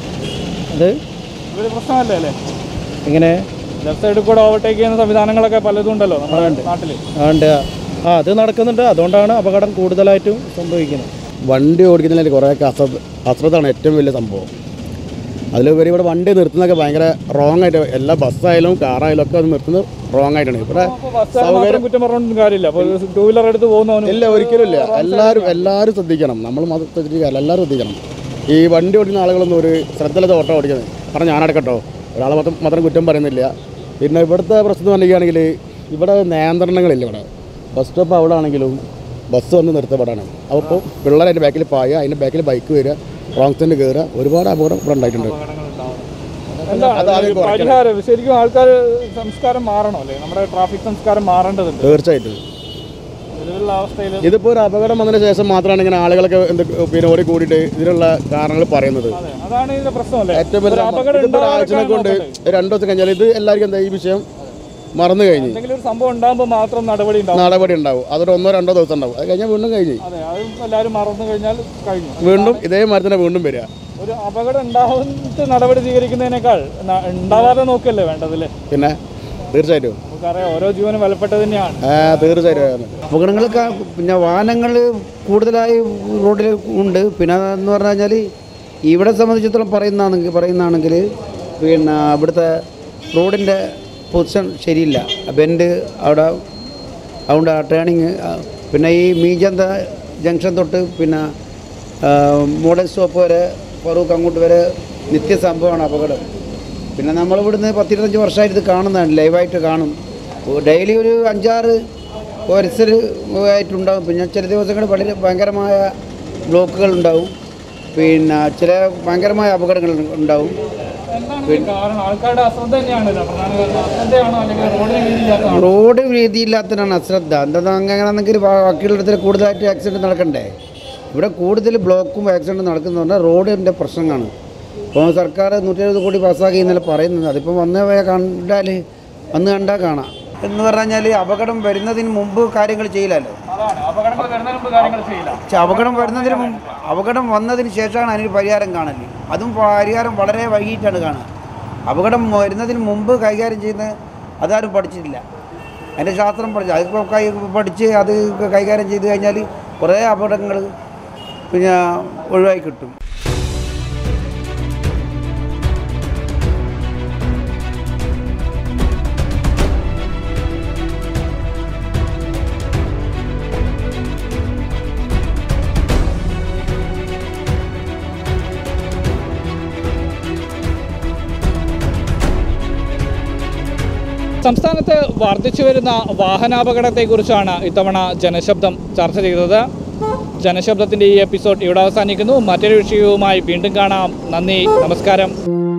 അത് ഇതൊരു പ്രശ്നമല്ലേ അല്ലേ ഇങ്ങനെ ലെഫ്റ്റ് സൈഡിൽ കൂടെ ഓവർടേക്ക് ചെയ്യുന്ന സംവിധാനങ്ങളൊക്കെ പലതും ഉണ്ടല്ലോ നമ്മുടെ നാട്ടിൽ ആണ്ട് ആ അത് നടക്കുന്നുണ്ട് അതുകൊണ്ടാണ് അപകടം കൂടുതലായിട്ടും സംഭവിക്കുന്നത് വണ്ടി ഓടിക്കുന്നതിൽ കുറേയൊക്കെ അശ്രദ്ധ അശ്രദ്ധമാണ് ഏറ്റവും വലിയ സംഭവം അതിലുപരി ഇവിടെ വണ്ടി നിർത്തുന്നതൊക്കെ ഭയങ്കര റോങ് ആയിട്ട് എല്ലാ ബസ്സായാലും കാറായാലും ഒക്കെ അത് നിർത്തുന്നത് റോങ് ആയിട്ടാണ് ഇവിടെ ബസ്സുകാർ മാത്രം കുറ്റം പറഞ്ഞിട്ടും കാര്യമില്ല അപ്പോൾ ടൂ വീലർ എടുത്ത് പോകുന്നവന് ഇല്ല ഒരിക്കലും ഇല്ല എല്ലാവരും എല്ലാവരും ശ്രദ്ധിക്കണം നമ്മൾ മാത്രം ശ്രദ്ധിക്കുക എല്ലാവരും ശ്രദ്ധിക്കണം ഈ വണ്ടി ഓടിക്കുന്ന ആളുകളൊന്നും ഒരു ശ്രദ്ധയില്ലാത്ത ഓട്ടം ഓടിക്കുന്നത് പറഞ്ഞാൽ ഞാനടക്കട്ടോ ഒരാളെ മാത്രം മാത്രം കുറ്റം പറയുന്നില്ല പിന്നെ ഇവിടുത്തെ പ്രശ്നം എന്ന് പറയുകയാണെങ്കിൽ ഇവിടെ നിയന്ത്രണങ്ങളില്ല ഇവിടെ ബസ് സ്റ്റോപ്പ് അവിടെ ആണെങ്കിലും ബസ് വന്ന് നിർത്തപ്പെടാണ് അപ്പോൾ പിള്ളേർ അതിൻ്റെ ബാക്കിൽ പായുക അതിൻ്റെ ബാക്കിൽ ബൈക്ക് വരിക റോങ് സൈഡ് കയറുക ഒരുപാട് അപകടം ഇവിടെ ഉണ്ടായിട്ടുണ്ട് എന്താ അത് ആദ്യം ഒരു കുറയ്ക്കണം. പരിഹാരം ശരിക്കും ആൾക്കാർ സംസ്കാരം മാറണം അല്ലേ നമ്മുടെ ട്രാഫിക് സംസ്കാരം മാറേണ്ടതുണ്ട് തീർച്ചയായിട്ടും നിലവിലുള്ള അവസ്ഥയിൽ ഇതിപ്പോൾ ഒരു അപകടം വന്നതിന് ശേഷം മാത്രമാണ് ഇങ്ങനെ ആളുകളൊക്കെ എന്ത് പിന്നെ ഓടി കൂടിയിട്ട് ഇതിനുള്ള കാരണങ്ങൾ പറയുന്നത് അതാണ് ഇതിന്റെ പ്രശ്നമല്ലേ ഏറ്റവും ഒരു വലിയ അപകടം ഇതിപ്പോൾ ഒരാഴ്ചനെ ഉണ്ടാകാതിരിക്കാൻ കൊണ്ട് നോക്കണ്ടേ? രണ്ടു ദിവസം കഴിഞ്ഞാൽ ഇത് എല്ലാവർക്കും എന്താ ഈ വിഷയം മറന്നു കഴിഞ്ഞ് എന്തെങ്കിലും ഒരു സംഭവം ഉണ്ടാകുമ്പോൾ മാത്രം നടപടി ഉണ്ടാവും നടപടി ഉണ്ടാവും അതൊരു ഒന്നോ രണ്ടോ ദിവസം ഉണ്ടാവും അത് കഴിഞ്ഞാൽ വീണ്ടും കഴിഞ്ഞ് അതെ അതും എല്ലാവരും മറന്നു കഴിഞ്ഞാൽ കഴിഞ്ഞു വീണ്ടും ഇതേമാതിരി തന്നെ വീണ്ടും വരിക ഒരു അപകടം ഉണ്ടാവുന്നിട്ട് നടപടി സ്വീകരിക്കുന്നതിനേക്കാൾ ന- ഉണ്ടാവാതെ നോക്കല്ലേ വേണ്ടതല്ലേ പിന്നെ തീർച്ചയായിട്ടും നമുക്കറിയാം ഓരോ ജീവനും വിലപ്പെട്ടത് തന്നെയാണ് ആ, തീർച്ചയായും അപകടങ്ങൾ പിന്നെ വാഹനങ്ങൾ കൂടുതലായി റോഡിൽ ഉണ്ട് പിന്നെ എന്ന് പറഞ്ഞു കഴിഞ്ഞാൽ ഇവിടെ സംബന്ധിച്ചിടത്തോളം പറയുന്നതാണെങ്കിൽ പറയുന്നതാണെങ്കിൽ പിന്നെ ഇവിടുത്തെ റോഡിൻ്റെ പൊസിഷൻ ശരിയില്ല ബെൻഡ് അവിടെ അതുകൊണ്ട് ആ ടേണിങ് പിന്നെ ഈ മീജന്ത ജംഗ്ഷൻ തൊട്ട് പിന്നെ ആ, മോഡൽ സ്റ്റോപ്പ് വരെ ഫറൂഖ് അങ്ങോട്ട് വരെ നിത്യസംഭവമാണ് അപകടം പിന്നെ നമ്മൾ ഇവിടുന്ന് പത്തിരുപത്തഞ്ച് വർഷമായിട്ട് ഇത് കാണുന്നതാണ് ലൈവായിട്ട് കാണും ഡെയിലി ഒരു അഞ്ചാറ് ഒരസൽ ആയിട്ടുണ്ടാകും പിന്നെ ചില ദിവസങ്ങളിൽ വളരെ ഭയങ്കരമായ ബ്ലോക്കുകൾ ഉണ്ടാവും പിന്നെ ചില ഭയങ്കരമായ അപകടങ്ങൾ ഉണ്ടാവും എന്താണ് ഈ കാരണം ആൾക്കാരുടെ അശ്രദ്ധ തന്നെയാണല്ലോ പ്രധാന കാരണം അശ്രദ്ധയാണോ അല്ലെങ്കിൽ റോഡിന് വീതിയില്ലാത്തതാണോ റോഡ് വീതിയില്ലാത്തതിനാണ് അശ്രദ്ധ എന്താ അങ്ങനെയാണെങ്കിൽ ബാക്കിയുള്ളിടത്തിൽ കൂടുതലായിട്ട് ആക്സിഡൻറ്റ് നടക്കണ്ടേ ഇവിടെ കൂടുതൽ ബ്ലോക്കും ആക്സിഡൻറ്റ് നടക്കുന്നതുകൊണ്ട് റോഡിൻ്റെ പ്രശ്നമാണ് ഇപ്പോൾ സർക്കാർ നൂറ്റി എഴുപത് കോടി പാസ്സാക്കി ഇന്നലെ പറയുന്നത് അതിപ്പോൾ വന്ന് പോയ കണ്ടാൽ വന്ന് കണ്ടാൽ കാണാം എന്ന് പറഞ്ഞാൽ അപകടം വരുന്നതിന് മുമ്പ് കാര്യങ്ങൾ ചെയ്യില്ലല്ലോ അതാണ് അപകടങ്ങൾ വരുന്നതിന് മുമ്പ് കാര്യങ്ങൾ ചെയ്യില്ല പക്ഷെ അപകടം വരുന്നതിന് മുമ്പ് അപകടം വന്നതിന് ശേഷമാണ് അതിന് പരിഹാരം കാണല് അതും പരിഹാരം വളരെ വൈകിട്ടാണ് കാണുക അപകടം വരുന്നതിന് മുമ്പ് കൈകാര്യം ചെയ്യുന്ന അതാരും പഠിച്ചിട്ടില്ല അതിൻ്റെ ശാസ്ത്രം പഠിച്ചു അതിപ്പോൾ കൈ പഠിച്ച് അത് കൈകാര്യം ചെയ്ത് കഴിഞ്ഞാൽ കുറേ അപകടങ്ങൾ പിന്നെ ഒഴിവായി കിട്ടും സംസ്ഥാനത്ത് വർദ്ധിച്ചു വരുന്ന വാഹനാപകടത്തെക്കുറിച്ചാണ് ഇത്തവണ ജനശബ്ദം ചർച്ച ചെയ്തത് ജനശബ്ദത്തിൻ്റെ ഈ എപ്പിസോഡ് ഇവിടെ അവസാനിക്കുന്നു മറ്റൊരു വിഷയവുമായി വീണ്ടും കാണാം നന്ദി നമസ്കാരം